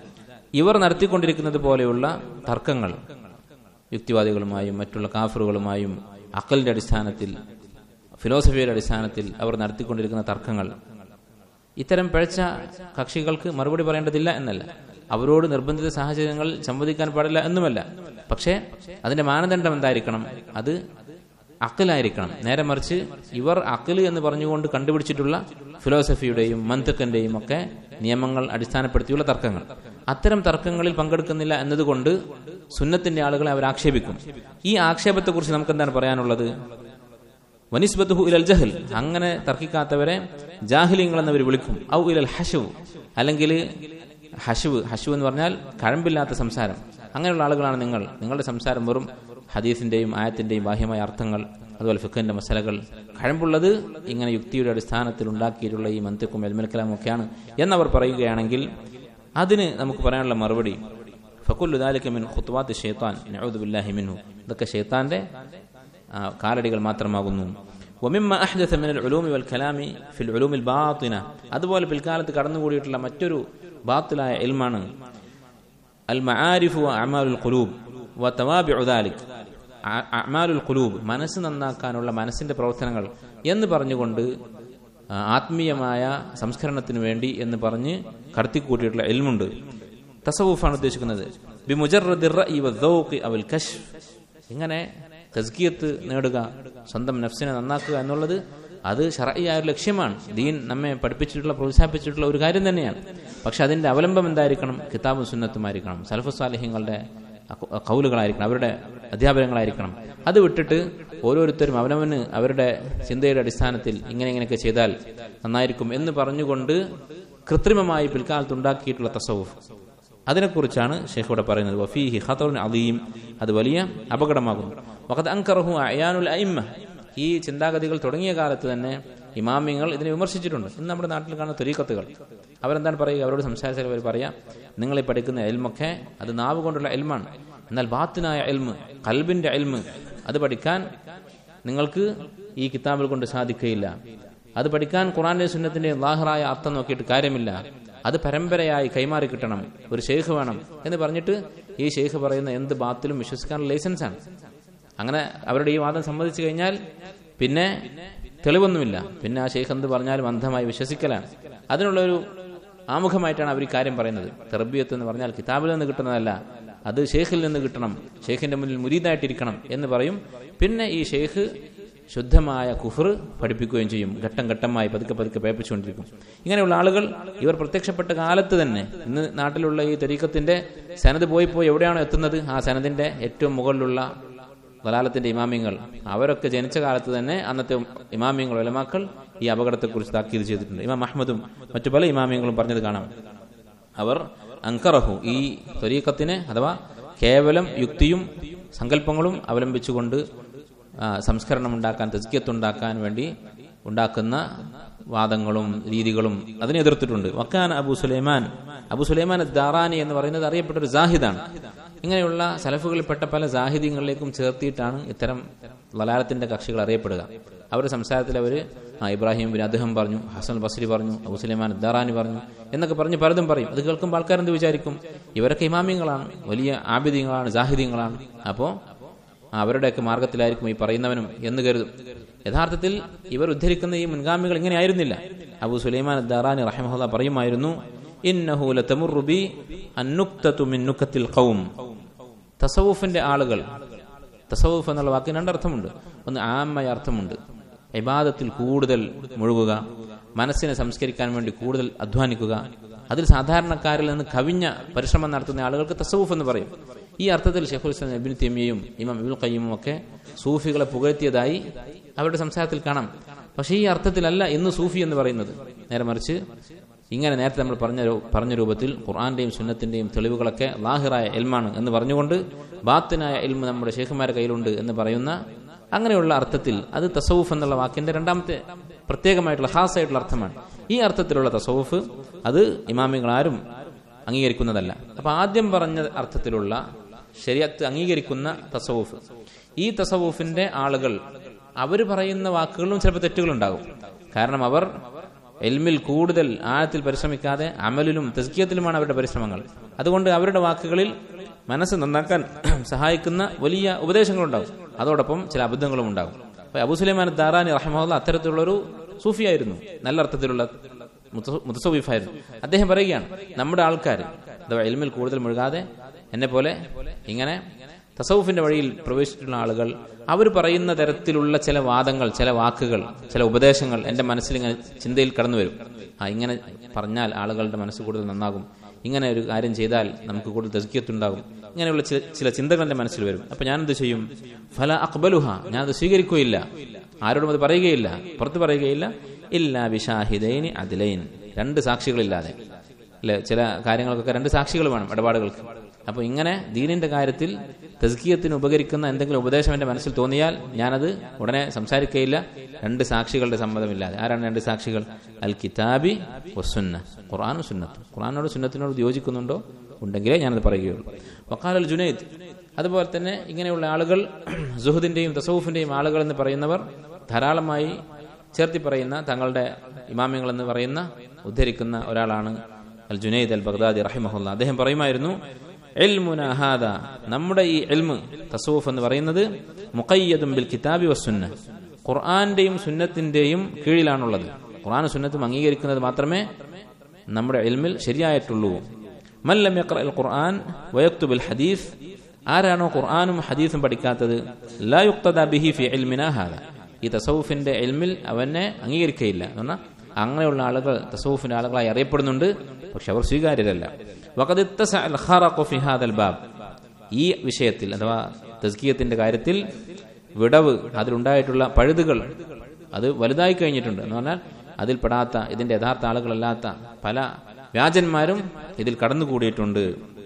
ഇവർ നടത്തിക്കൊണ്ടിരിക്കുന്നത് പോലെയുള്ള തർക്കങ്ങൾ യുക്തിവാദികളുമായും മറ്റുള്ള കാഫറുകളുമായും അക്കലിന്റെ അടിസ്ഥാനത്തിൽ ഫിലോസഫിയുടെ അടിസ്ഥാനത്തിൽ അവർ നടത്തിക്കൊണ്ടിരിക്കുന്ന തർക്കങ്ങൾ ഇത്തരം പിഴച്ച കക്ഷികൾക്ക് മറുപടി പറയേണ്ടതില്ല എന്നല്ല അവരോട് നിർബന്ധിത സാഹചര്യങ്ങൾ സംവദിക്കാൻ പാടില്ല എന്നുമല്ല പക്ഷേ അതിന്റെ മാനദണ്ഡം എന്തായിരിക്കണം അത് അക്കലായിരിക്കണം നേരെ മറിച്ച് ഇവർ അക്കല് എന്ന് പറഞ്ഞുകൊണ്ട് കണ്ടുപിടിച്ചിട്ടുള്ള ഫിലോസഫിയുടെയും മന്തക്കിന്റെയും ഒക്കെ നിയമങ്ങൾ അടിസ്ഥാനപ്പെടുത്തിയുള്ള തർക്കങ്ങൾ അത്തരം തർക്കങ്ങളിൽ പങ്കെടുക്കുന്നില്ല എന്നതുകൊണ്ട് സുന്നത്തിന്റെ ആളുകളെ അവർ ആക്ഷേപിക്കും ഈ ആക്ഷേപത്തെക്കുറിച്ച് നമുക്ക് എന്താണ് പറയാനുള്ളത് വനിസ്ബത്തുഹു ഇലൽ ജഹൽ അങ്ങനെ തർക്കിക്കാത്തവരെ ജാഹിലിങ്ങൾ എന്നവർ വിളിക്കും ഔ ഇലൽ ഹഷവ് അല്ലെങ്കിൽ ഹഷവ് ഹഷു എന്ന് പറഞ്ഞാൽ കഴമ്പില്ലാത്ത സംസാരം അങ്ങനെയുള്ള ആളുകളാണ് നിങ്ങൾ നിങ്ങളുടെ സംസാരം വെറും ഹദീസിന്റെയും ആയത്തിന്റെയും ബാഹ്യമായ അർത്ഥങ്ങൾ അതുപോലെ ഫിഖിന്റെ മസലകൾ കഴമ്പുള്ളത് ഇങ്ങനെ യുക്തിയുടെ അടിസ്ഥാനത്തിൽ ഉണ്ടാക്കിയിട്ടുള്ള ഈ മന്ത്യക്കും എൽമൽക്കലാമും ഒക്കെയാണ് എന്നവർ പറയുകയാണെങ്കിൽ അതിന് നമുക്ക് പറയാനുള്ള മറുപടി ഫക്കുല്ലു ദാലിക മിൻ ഖുത്വാത്ത് ഷെയ്ത്താൻ നഊദു ബില്ലാഹി മിൻഹു ഇതൊക്കെ ഷെയ്ത്താന്റെ ആ, കാലടികൾ മാത്രമാകുന്നു ومما أحدث من العلوم والكلام في العلوم الباطنة അതുപോലെ പിൽക്കാലത്ത് കടന്നുകൂടിയിട്ടുള്ള മറ്റൊരു ബാത്തിലായ ഇൽമാണ് അൽ മആരിഫ് വ അഅമാലുൽ ഖുലൂബ് വ തവാബിഉ ദാലിക് അ- അഅമാലുൽ ഖുലൂബ് മനസ്സ് നന്നാക്കാനുള്ള മനസ്സിന്റെ പ്രവർത്തനങ്ങൾ എന്ന് പറഞ്ഞുകൊണ്ട് ആ, ആത്മീയമായ സംസ്കരണത്തിന് വേണ്ടി എന്ന് പറഞ്ഞ് കടത്തിക്കൂട്ടിയിട്ടുള്ള ഇൽമുണ്ട് തസവുഫാണ് ഉദ്ദേശിക്കുന്നത് ബിമുജറദി റഅയി വദ്ദൗഖി അവൽ കശ്ഫ് ഇങ്ങനെ തസ്കിയത്ത് നേടുക സ്വന്തം നഫ്സിനെ നന്നാക്കുക എന്നുള്ളത് അത് ഷറയായ ഒരു ലക്ഷ്യമാണ് ദീൻ നമ്മെ പഠിപ്പിച്ചിട്ടുള്ള പ്രോത്സാഹിപ്പിച്ചിട്ടുള്ള ഒരു കാര്യം തന്നെയാണ് പക്ഷെ അതിന്റെ അവലംബം എന്തായിരിക്കണം കിതാബും സുന്നത്തുമായിരിക്കണം സൽഫു സാലിഹ്യങ്ങളുടെ കൗലുകളായിരിക്കണം അവരുടെ അധ്യാപനങ്ങളായിരിക്കണം അത് വിട്ടിട്ട് ഓരോരുത്തരും അവനവന് അവരുടെ ചിന്തയുടെ അടിസ്ഥാനത്തിൽ ഇങ്ങനെ ഇങ്ങനെയൊക്കെ ചെയ്താൽ നന്നായിരിക്കും എന്ന് പറഞ്ഞുകൊണ്ട് കൃത്രിമമായി പിൽക്കാലത്ത് ഉണ്ടാക്കിയിട്ടുള്ള തസവുഫ് അതിനെക്കുറിച്ചാണ് ഷെയ്ഖ് ഇവിടെ പറയുന്നത് വഫീഹി ഖത്തറുൻ അലീം അത് വലിയ അപകടമാകുന്നു വഖദ് അൻകറഹു അയാനുൽ അയിമ്മ ഈ ചിന്താഗതികൾ തുടങ്ങിയ കാലത്ത് തന്നെ ഇമാമിങ്ങൾ ഇതിനെ വിമർശിച്ചിട്ടുണ്ട് ഇന്ന് നമ്മുടെ നാട്ടിൽ കാണുന്ന തൊരീക്കത്തുകൾ അവരെന്താണ് പറയുക അവരോട് സംസാരിച്ചാൽ അവർ പറയാം നിങ്ങൾ ഈ പഠിക്കുന്ന എൽമൊക്കെ അത് നാവ് കൊണ്ടുള്ള എൽമാണ് എന്നാൽ ബാത്തിനായ എൽമ് കൽബിന്റെ എൽമ് അത് പഠിക്കാൻ നിങ്ങൾക്ക് ഈ കിതാബിൽ കൊണ്ട് സാധിക്കുകയില്ല അത് പഠിക്കാൻ ഖുറാന്റെ സുന്നത്തിന്റെ ലാഹറായ അർത്ഥം നോക്കിയിട്ട് കാര്യമില്ല അത് പരമ്പരയായി കൈമാറി കിട്ടണം ഒരു ഷെയ്ഖ് വേണം എന്ന് പറഞ്ഞിട്ട് ഈ ഷെയ്ഖ് പറയുന്ന എന്ത് ബാത്തിലും വിശ്വസിക്കാനുള്ള ലൈസൻസാണ് അങ്ങനെ അവരുടെ ഈ വാദം സമ്മതിച്ചു കഴിഞ്ഞാൽ പിന്നെ തെളിവൊന്നുമില്ല പിന്നെ ആ ഷെയ്ഖ് എന്ത് പറഞ്ഞാലും അന്ധമായി വിശ്വസിക്കലാണ് അതിനുള്ളൊരു ആമുഖമായിട്ടാണ് അവർ ഈ കാര്യം പറയുന്നത് തെറബിയത്ത് എന്ന് പറഞ്ഞാൽ കിതാബിൽ നിന്ന് കിട്ടുന്നതല്ല അത് ഷെയ്ഖിൽ നിന്ന് കിട്ടണം ഷെയ്ഖിന്റെ മുന്നിൽ മുരീതായിട്ടിരിക്കണം എന്ന് പറയും പിന്നെ ഈ ഷെയ്ഖ് ശുദ്ധമായ കുഫർ പഠിപ്പിക്കുകയും ചെയ്യും ഘട്ടം ഘട്ടമായി പതുക്കെ പതുക്കെ പേപ്പിച്ചുകൊണ്ടിരിക്കും ഇങ്ങനെയുള്ള ആളുകൾ ഇവർ പ്രത്യക്ഷപ്പെട്ട കാലത്ത് തന്നെ ഇന്ന് നാട്ടിലുള്ള ഈ തരീക്കത്തിന്റെ സനത് പോയി പോയി എവിടെയാണോ എത്തുന്നത് ആ സനദിന്റെ ഏറ്റവും മുകളിലുള്ള വലാലത്തിന്റെ ഇമാമിങ്ങൾ അവരൊക്കെ ജനിച്ച കാലത്ത് തന്നെ അന്നത്തെ ഇമാമിങ്ങൾ ഒലമാക്കൾ ഈ അപകടത്തെക്കുറിച്ച് താക്കീത് ചെയ്തിട്ടുണ്ട് ഇമാം അഹമ്മദും മറ്റു പല ഇമാമിയങ്ങളും പറഞ്ഞത് കാണാം അവർ അങ്കറഹു ഈ ത്വരീക്കത്തിനെ അഥവാ കേവലം യുക്തിയും സങ്കല്പങ്ങളും അവലംബിച്ചുകൊണ്ട് ആ, സംസ്കരണം ഉണ്ടാക്കാൻ തസ്കിയത്തുണ്ടാക്കാൻ വേണ്ടി ഉണ്ടാക്കുന്ന വാദങ്ങളും രീതികളും അതിനെ എതിർത്തിട്ടുണ്ട് വക്കാൻ അബു സുലൈമാൻ അബു സുലൈമാൻ ദാറാനി എന്ന് പറയുന്നത് അറിയപ്പെട്ട ഒരു ജാഹിദാണ് ഇങ്ങനെയുള്ള സലഫുകളിൽപ്പെട്ട പല ജാഹിദീങ്ങളിലേക്കും ചേർത്തിയിട്ടാണ് ഇത്തരം വലാലത്തിന്റെ കക്ഷികൾ അറിയപ്പെടുക അവരുടെ സംസാരത്തിൽ അവർ ആ ഇബ്രാഹിം ബിൻ അദ്ദേഹം പറഞ്ഞു ഹസൻ ബസ്രി പറഞ്ഞു അബു സുലൈമാൻ ദാറാനി പറഞ്ഞു എന്നൊക്കെ പറഞ്ഞ് പലതും പറയും അത് കേൾക്കുമ്പോൾ ആൾക്കാരെന്ത് വിചാരിക്കും ഇവരൊക്കെ ഇമാമിയങ്ങളാണ് വലിയ ആബിദ്യങ്ങളാണ് ജാഹിദീങ്ങളാണ് അപ്പോൾ അവരുടെയൊക്കെ മാർഗത്തിലായിരിക്കും ഈ പറയുന്നവനും എന്ന് കരുതും യഥാർത്ഥത്തിൽ ഇവർ ഉദ്ധരിക്കുന്ന ഈ മുൻഗാമികൾ ഇങ്ങനെയായിരുന്നില്ല അബു സുലൈമാൻ ദാറാനി റഹ്മഹുല്ല പറയുമായിരുന്നു ഇന്നഹു ലതമുറു ബി അന്നുക്തതു മിൻ നുക്കത്തിൽ ഖൗം തസവുഫിന്റെ ആളുകൾ തസവുഫ് എന്നുള്ള വാക്കിന് രണ്ടർത്ഥമുണ്ട് ഒന്ന് ആമായ അർത്ഥമുണ്ട് ഇബാദത്തിൽ കൂടുതൽ മുഴുകുക മനസ്സിനെ സംസ്കരിക്കാൻ വേണ്ടി കൂടുതൽ അധ്വാനിക്കുക അതിൽ സാധാരണക്കാരിൽ നിന്ന് കവിഞ്ഞ പരിശ്രമം നടത്തുന്ന ആളുകൾക്ക് തസവുഫ് എന്ന് പറയും ഈ അർത്ഥത്തിൽ ഷെഖുൽ ഇസ്ലാം നബിൻ തെമിയയും ഇമാം ഇബുൽ കയ്യമും ഒക്കെ സൂഫികളെ പുകഴ്ത്തിയതായി അവരുടെ സംസാരത്തിൽ കാണാം പക്ഷേ ഈ അർത്ഥത്തിലല്ല ഇന്ന് സൂഫി എന്ന് പറയുന്നത് നേരെ മറിച്ച് ഇങ്ങനെ നേരത്തെ നമ്മൾ പറഞ്ഞ രൂ- പറഞ്ഞ രൂപത്തിൽ ഖുർആന്റെയും സുന്നത്തിന്റെയും തെളിവുകളൊക്കെ ലാഹിറായ എൽമാണ് എന്ന് പറഞ്ഞുകൊണ്ട് ബാത്തിനായ എൽമ് നമ്മുടെ ഷെയ്ഖുമാരുടെ കയ്യിലുണ്ട് എന്ന് പറയുന്ന അങ്ങനെയുള്ള അർത്ഥത്തിൽ അത് തസവുഫ് എന്നുള്ള വാക്കിന്റെ രണ്ടാമത്തെ പ്രത്യേകമായിട്ടുള്ള ഹാസായിട്ടുള്ള അർത്ഥമാണ് ഈ അർത്ഥത്തിലുള്ള തസവുഫ് അത് ഇമാമികൾ ആരും അംഗീകരിക്കുന്നതല്ല അപ്പൊ ആദ്യം പറഞ്ഞ അർത്ഥത്തിലുള്ള ശരിയത്ത് അംഗീകരിക്കുന്ന തസവുഫ് ഈ തസവുഫിന്റെ ആളുകൾ അവർ പറയുന്ന വാക്കുകളിലും ചിലപ്പോൾ തെറ്റുകളുണ്ടാകും കാരണം അവർ എൽമിൽ കൂടുതൽ ആഴത്തിൽ പരിശ്രമിക്കാതെ അമലിലും തെസ്കിയത്തിലുമാണ് അവരുടെ പരിശ്രമങ്ങൾ അതുകൊണ്ട് അവരുടെ വാക്കുകളിൽ മനസ്സ് നന്നാക്കാൻ സഹായിക്കുന്ന വലിയ ഉപദേശങ്ങളുണ്ടാവും അതോടൊപ്പം ചില അബദ്ധങ്ങളും ഉണ്ടാകും അപ്പൊ അബു സുലൈമാൻ ദാറാനി റഹ്മുല്ല അത്തരത്തിലുള്ളൊരു സൂഫിയായിരുന്നു നല്ല അർത്ഥത്തിലുള്ള മുത്തസൗഫായിരുന്നു അദ്ദേഹം പറയുകയാണ് നമ്മുടെ ആൾക്കാർ അഥവാ എൽമിൽ കൂടുതൽ മുഴുകാതെ എന്നെ പോലെ ഇങ്ങനെ തസൗഫിന്റെ വഴിയിൽ പ്രവേശിച്ചിട്ടുള്ള ആളുകൾ അവർ പറയുന്ന തരത്തിലുള്ള ചില വാദങ്ങൾ ചില വാക്കുകൾ ചില ഉപദേശങ്ങൾ എന്റെ മനസ്സിൽ ഇങ്ങനെ ചിന്തയിൽ കടന്നു വരും ആ ഇങ്ങനെ പറഞ്ഞാൽ ആളുകളുടെ മനസ്സ് കൂടുതൽ നന്നാകും ഇങ്ങനെ ഒരു കാര്യം ചെയ്താൽ നമുക്ക് കൂടുതൽ തെസ്കിയത്തുണ്ടാകും ഇങ്ങനെയുള്ള ചില ചില ചിന്തകൾ എന്റെ മനസ്സിൽ വരും അപ്പൊ ഞാനെന്ത് ചെയ്യും ഫല അക്ബലുഹ ഞാനത് സ്വീകരിക്കുകയില്ല ആരോടും അത് പറയുകയില്ല പുറത്ത് പറയുകയില്ല ഇല്ല വിഷാഹിദൈനി അതിലൈൻ രണ്ട് സാക്ഷികളില്ലാതെ അല്ലെ ചില കാര്യങ്ങൾക്കൊക്കെ രണ്ട് സാക്ഷികൾ വേണം ഇടപാടുകൾക്ക് അപ്പൊ ഇങ്ങനെ ദീനിന്റെ കാര്യത്തിൽ തസ്കിയത്തിന് ഉപകരിക്കുന്ന എന്തെങ്കിലും ഉപദേശം എന്റെ മനസ്സിൽ തോന്നിയാൽ ഞാനത് ഉടനെ സംസാരിക്കുകയില്ല രണ്ട് സാക്ഷികളുടെ സമ്മതമില്ലാതെ ആരാണ് രണ്ട് സാക്ഷികൾ അൽ കിതാബി വസുന്ന ഖുർആാനും സുന്നത്ത് ഖുർആാനോട് സുന്നത്തിനോട് യോജിക്കുന്നുണ്ടോ ഉണ്ടെങ്കിലേ ഞാനത് പറയുകയുള്ളൂ വക്കാൽ അൽ ജുനൈദ് അതുപോലെ തന്നെ ഇങ്ങനെയുള്ള ആളുകൾ സുഹദിന്റെയും തസൌഫിന്റെയും ആളുകൾ എന്ന് പറയുന്നവർ ധാരാളമായി ചേർത്തി പറയുന്ന തങ്ങളുടെ ഇമാമ്യങ്ങൾ എന്ന് പറയുന്ന ഉദ്ധരിക്കുന്ന ഒരാളാണ് അൽ ജുനൈദ് അൽ ബഗ്ദാദി റഹിമഹുല്ല അദ്ദേഹം പറയുമായിരുന്നു എൽമുന ഹാദ നമ്മുടെ ഈ എൽമ് തസൂഫ് എന്ന് പറയുന്നത് മുഖയ്യതും ബിൽ കിതാബി വസുന്ന ഖുർആന്റെയും സുന്നത്തിന്റെയും കീഴിലാണുള്ളത് ഖുർആൻ സുന്നത്തും അംഗീകരിക്കുന്നത് മാത്രമേ നമ്മുടെ എൽമിൽ ശരിയായിട്ടുള്ളൂ മല്ലം യഖ്റ അൽ ഖുർആൻ വയക്തുബിൽ ഹദീസ് ആരാണോ ഖുർആനും ഹദീസും പഠിക്കാത്തത് ലാ യുക്തദ ബിഹി ഫി ഇൽമിന ഹാദ ഈ തസൗഫിന്റെ എൽമിൽ അവനെ അംഗീകരിക്കുകയില്ല എന്ന് പറഞ്ഞാൽ അങ്ങനെയുള്ള ആളുകൾ തസൗഫിന്റെ ആളുകളായി അറിയപ്പെടുന്നുണ്ട് പക്ഷെ അവർ സ്വീകാര്യരല്ല വഖദ് ഇത്തസഅ അൽ ഖറഖു ഫി ഹാദൽ ബാബ് ഈ വിഷയത്തിൽ അഥവാ തസ്കിയത്തിന്റെ കാര്യത്തിൽ വിടവ് അതിലുണ്ടായിട്ടുള്ള പഴുതുകൾ അത് വലുതായി കഴിഞ്ഞിട്ടുണ്ട് എന്ന് പറഞ്ഞാൽ അതിൽ പെടാത്ത ഇതിന്റെ യഥാർത്ഥ ആളുകളല്ലാത്ത പല വ്യാജന്മാരും ഇതിൽ കടന്നുകൂടിയിട്ടുണ്ട്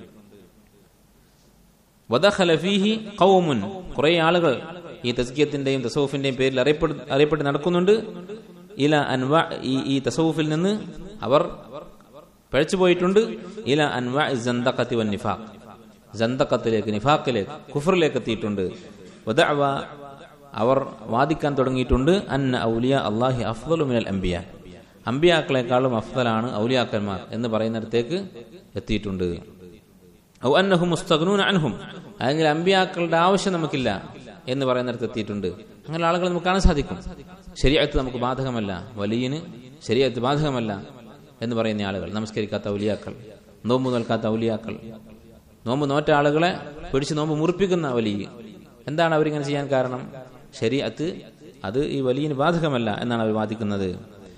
വദഖല ഫീഹി ഖൗമുൻ കുറേ ആളുകൾ ഈ തസ്കിയത്തിന്റെയും തസൗഫിന്റെയും പേരിൽ അറിയപ്പെട്ട് അറിയപ്പെട്ട് നടക്കുന്നുണ്ട് ഇല അൻവ ഈ ഈ തസൗഫിൽ നിന്ന് അവർ പഴച്ചു പോയിട്ടുണ്ട് ഇല അൻവ ജന്തഖത്തി വൻ നിഫാഖ് ജന്തഖത്തിലേക്ക് നിഫാഖിലേക്ക് കുഫറിലേക്ക് എത്തിയിട്ടുണ്ട് വദഅവ അവർ വാദിക്കാൻ തുടങ്ങിയിട്ടുണ്ട് അന്ന ഔലിയ അള്ളാഹി അഫ്ദലു മിനൽ അംബിയ അംബിയാക്കളെക്കാളും അഫ്ദലാണ് ഔലിയാക്കന്മാർ എന്ന് പറയുന്നിടത്തേക്ക് എത്തിയിട്ടുണ്ട് ഔ അന്നഹും മുസ്തഗ്നൂന അൻഹും അല്ലെങ്കിൽ അമ്പിയാക്കളുടെ ആവശ്യം നമുക്കില്ല എന്ന് പറയുന്നിടത്ത് എത്തിയിട്ടുണ്ട് അങ്ങനെ ആളുകൾ നമുക്ക് കാണാൻ സാധിക്കും ശരിയത്ത് നമുക്ക് ബാധകമല്ല വലിയന് ശരിയത്ത് ബാധകമല്ല എന്ന് പറയുന്ന ആളുകൾ നമസ്കരിക്കാത്ത ഔലിയാക്കൾ നോമ്പ് നോൽക്കാത്ത ഔലിയാക്കൾ നോമ്പ് നോറ്റ ആളുകളെ പിടിച്ച് നോമ്പ് മുറിപ്പിക്കുന്ന വലിയ എന്താണ് അവരിങ്ങനെ ചെയ്യാൻ കാരണം ശരിയത്ത് അത് ഈ വലിയന് ബാധകമല്ല എന്നാണ് അവർ വാദിക്കുന്നത്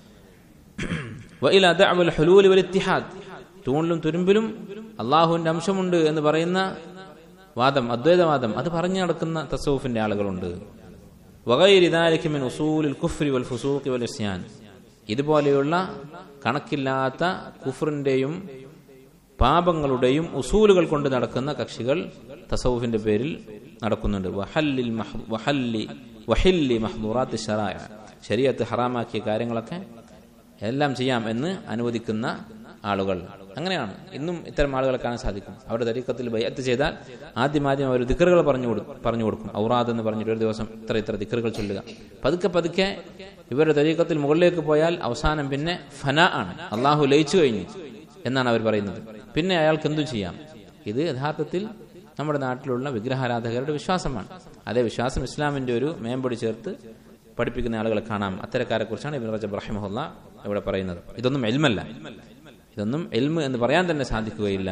വഇല ദഅവൽ ഹുലൂൽ വൽ ഇത്തിഹാദ് തൂണിലും തുരുമ്പിലും അള്ളാഹുവിന്റെ അംശമുണ്ട് എന്ന് പറയുന്ന വാദം അദ്വൈതവാദം അത് പറഞ്ഞു നടക്കുന്ന തസൂഫിന്റെ ആളുകളുണ്ട് വകൈരിദാലിഖിമിൻ ഉസൂലിൽ കുഫ്രി വൽ ഫുസൂഖി വൽ ഇസ്യാൻ ഇതുപോലെയുള്ള കണക്കില്ലാത്ത കുഫറിന്റെയും പാപങ്ങളുടെയും ഉസൂലുകൾ കൊണ്ട് നടക്കുന്ന കക്ഷികൾ തസൗഫിന്റെ പേരിൽ നടക്കുന്നുണ്ട് വഹല്ലിൽ വഹല്ലി വഹില്ലി മഹ്ദൂറാത്ത് ഷറായ ശരീഅത്ത് ഹറാമാക്കിയ കാര്യങ്ങളൊക്കെ എല്ലാം ചെയ്യാം എന്ന് അനുവദിക്കുന്ന ആളുകൾ അങ്ങനെയാണ് ഇന്നും ഇത്തരം ആളുകളെ കാണാൻ സാധിക്കും അവരുടെ തരീക്കത്തിൽ ബയ്യത്ത് ചെയ്താൽ ആദ്യം ആദ്യം അവർ ദിക്കറുകൾ പറഞ്ഞു കൊടുക്കും പറഞ്ഞു കൊടുക്കും ഔറാദ് എന്ന് പറഞ്ഞിട്ട് ഒരു ദിവസം ഇത്ര ഇത്ര ദിക്കറുകൾ ചൊല്ലുക പതുക്കെ പതുക്കെ ഇവരുടെ തരീക്കത്തിൽ മുകളിലേക്ക് പോയാൽ അവസാനം പിന്നെ ഫന ആണ് അള്ളാഹു ലയിച്ചു കഴിഞ്ഞു എന്നാണ് അവർ പറയുന്നത് പിന്നെ അയാൾക്ക് എന്തും ചെയ്യാം ഇത് യഥാർത്ഥത്തിൽ നമ്മുടെ നാട്ടിലുള്ള വിഗ്രഹാരാധകരുടെ വിശ്വാസമാണ് അതേ വിശ്വാസം ഇസ്ലാമിന്റെ ഒരു മേമ്പൊടി ചേർത്ത് പഠിപ്പിക്കുന്ന ആളുകളെ കാണാം അത്തരക്കാരെ കുറിച്ചാണ് ഇബിൻ റജബ് റഹിമഹുല്ല ഇവിടെ പറയുന്നത് ഇതൊന്നും എൽമല്ല ഇതൊന്നും എൽമ് എന്ന് പറയാൻ തന്നെ സാധിക്കുകയില്ല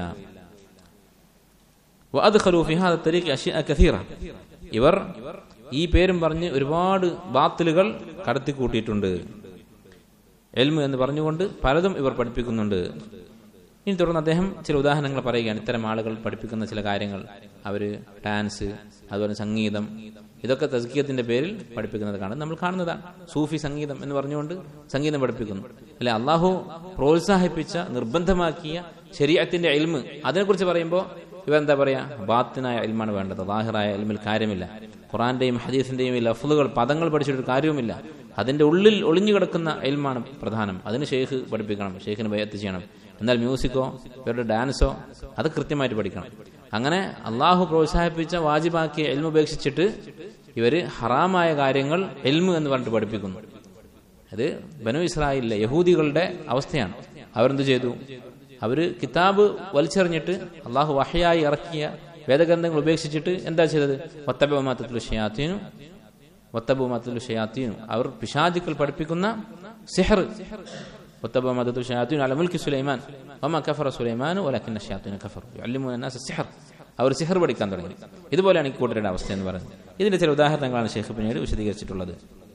وأدخلوا في هذا الطريق أشياء كثيرة ഇവർ ഈ പേരും പറഞ്ഞ് ഒരുപാട് ബാത്തിലുകൾ കടത്തിക്കൂട്ടിയിട്ടുണ്ട് എൽമ് എന്ന് പറഞ്ഞുകൊണ്ട് പലതും ഇവർ പഠിപ്പിക്കുന്നുണ്ട് ഇനി തുടർന്ന് അദ്ദേഹം ചില ഉദാഹരണങ്ങൾ പറയുകയാണ് ഇത്തരം ആളുകൾ പഠിപ്പിക്കുന്ന ചില കാര്യങ്ങൾ അവര് ഡാൻസ് അതുപോലെ സംഗീതം ഇതൊക്കെ തസ്കീയത്തിന്റെ പേരിൽ പഠിപ്പിക്കുന്നത് കാണും നമ്മൾ കാണുന്നതാണ് സൂഫി സംഗീതം എന്ന് പറഞ്ഞുകൊണ്ട് സംഗീതം പഠിപ്പിക്കുന്നു അല്ലെ അള്ളാഹു പ്രോത്സാഹിപ്പിച്ച നിർബന്ധമാക്കിയ ശരീരത്തിന്റെ എൽമ് അതിനെക്കുറിച്ച് പറയുമ്പോൾ ഇവരെന്താ പറയാ ബാത്തിനായ എൽമാണ് വേണ്ടത് ലാഹിറായ എൽമിൽ കാര്യമില്ല ഖുറാന്റെയും ഹദീസിന്റെയും ഈ ലഫ്ലുകൾ പദങ്ങൾ പഠിച്ചിട്ട് കാര്യവുമില്ല അതിന്റെ ഉള്ളിൽ ഒളിഞ്ഞു കിടക്കുന്ന എൽമാണ് പ്രധാനം അതിന് ഷെയ്ഖ് പഠിപ്പിക്കണം ഷെയ്ഖിന് ബയത്ത് ചെയ്യണം എന്നാൽ മ്യൂസിക്കോ ഇവരുടെ ഡാൻസോ അത് കൃത്യമായിട്ട് പഠിക്കണം അങ്ങനെ അള്ളാഹു പ്രോത്സാഹിപ്പിച്ച വാജിബാക്കിയ എൽമ ഉപേക്ഷിച്ചിട്ട് ഇവര് ഹറാമായ കാര്യങ്ങൾ എൽമു എന്ന് പറഞ്ഞിട്ട് പഠിപ്പിക്കുന്നു അത് ബനു ഇസ്രായേലിലെ യഹൂദികളുടെ അവസ്ഥയാണ് അവരെന്ത് ചെയ്തു അവര് കിതാബ് വലിച്ചെറിഞ്ഞിട്ട് അള്ളാഹു വഹയായി ഇറക്കിയ വേദഗ്രന്ഥങ്ങൾ ഉപേക്ഷിച്ചിട്ട് എന്താ ചെയ്തത് വത്തബമാത്തു ഷയാത്തീനു വത്തബമാത്തു ഷയാത്തീനു അവർ പിശാചുക്കൾ പഠിപ്പിക്കുന്ന സിഹർ വത്തബമാത്തു ഷയാത്തീനു അല മുൽക്കി സുലൈമാൻ വമ കഫറ സുലൈമാൻ വലക്കിന്ന ഷയാത്തീനു കഫർ യുഅല്ലിമുന الناس സിഹർ അവർ സിഹർ പഠിക്കാൻ തുടങ്ങി ഇതുപോലെയാണ് ഈ കൂട്ടരുടെ അവസ്ഥ എന്ന് പറയുന്നത് ഇതിന്റെ ചില ഉദാഹരണങ്ങളാണ് ഷെയ്ഖ് പിന്നീട് വിശദീകരിച്ചിട്ടുള്ളത്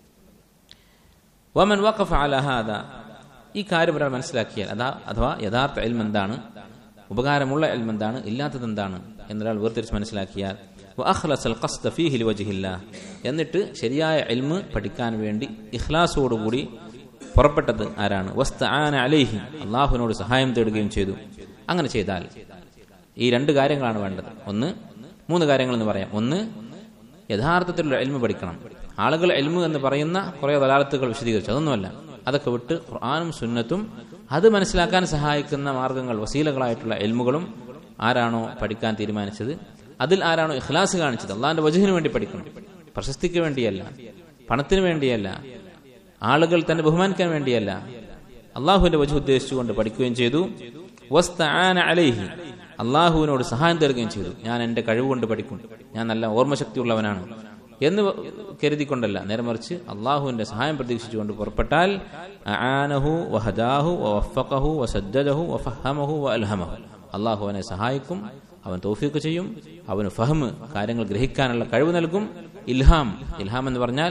വമൻ വഖഫ അല ഹാദ ഈ കാര്യം ഒരാൾ മനസ്സിലാക്കിയാൽ അതാ അഥവാ യഥാർത്ഥ എൽം എന്താണ് ഉപകാരമുള്ള എൽം എന്താണ് ഇല്ലാത്തത് എന്താണ് എന്നൊരാൾ വേർതിരിച്ച് മനസ്സിലാക്കിയാൽ വഅഖ്ലസൽ ഖസ്ദ ഫീഹി ലിവജ്ഹില്ലാ എന്നിട്ട് ശരിയായ എൽമ് പഠിക്കാൻ വേണ്ടി ഇഖ്ലാസോടുകൂടി പുറപ്പെട്ടത് ആരാണ് വസ്തആന അലൈഹി അള്ളാഹുവിനോട് സഹായം തേടുകയും ചെയ്തു അങ്ങനെ ചെയ്താൽ ഈ രണ്ട് കാര്യങ്ങളാണ് വേണ്ടത് ഒന്ന് മൂന്ന് കാര്യങ്ങൾ എന്ന് പറയാം ഒന്ന് യഥാർത്ഥത്തിലുള്ള എൽമ് പഠിക്കണം ആളുകൾ എൽമ് എന്ന് പറയുന്ന കുറെ ദലാലത്തുകൾ വിശദീകരിച്ചു അതൊന്നുമല്ല അതൊക്കെ വിട്ട് ഖുർആാനും സുന്നത്തും അത് മനസ്സിലാക്കാൻ സഹായിക്കുന്ന മാർഗങ്ങൾ വസീലകളായിട്ടുള്ള എൽമുകളും ആരാണോ പഠിക്കാൻ തീരുമാനിച്ചത് അതിൽ ആരാണോ ഇഖ്ലാസ് കാണിച്ചത് അള്ളാഹിന്റെ വജുഹിന് വേണ്ടി പഠിക്കണം പ്രശസ്തിക്ക് വേണ്ടിയല്ല പണത്തിന് വേണ്ടിയല്ല ആളുകൾ തന്നെ ബഹുമാനിക്കാൻ വേണ്ടിയല്ല അള്ളാഹുവിന്റെ വജു ഉദ്ദേശിച്ചുകൊണ്ട് പഠിക്കുകയും ചെയ്തു വസ്തആന അലൈഹി അള്ളാഹുവിനോട് സഹായം തേടുകയും ചെയ്തു ഞാൻ എന്റെ കഴിവുകൊണ്ട് പഠിക്കും ഞാൻ നല്ല ഓർമ്മശക്തിയുള്ളവനാണ് എന്ന് കരുതിക്കൊണ്ടല്ല നേരെ മറിച്ച് അള്ളാഹുവിന്റെ സഹായം പ്രതീക്ഷിച്ചുകൊണ്ട് പുറപ്പെട്ടാൽ ആനഹു വഹദാഹു വഫഖഹു വസദ്ദദഹു വഫഹമഹു വഅൽഹമഹു അള്ളാഹു അവനെ സഹായിക്കും അവൻ തൗഫീഖ് ചെയ്യും അവന് ഫഹ്മ് കാര്യങ്ങൾ ഗ്രഹിക്കാനുള്ള കഴിവ് നൽകും ഇൽഹാം ഇൽഹാം എന്ന് പറഞ്ഞാൽ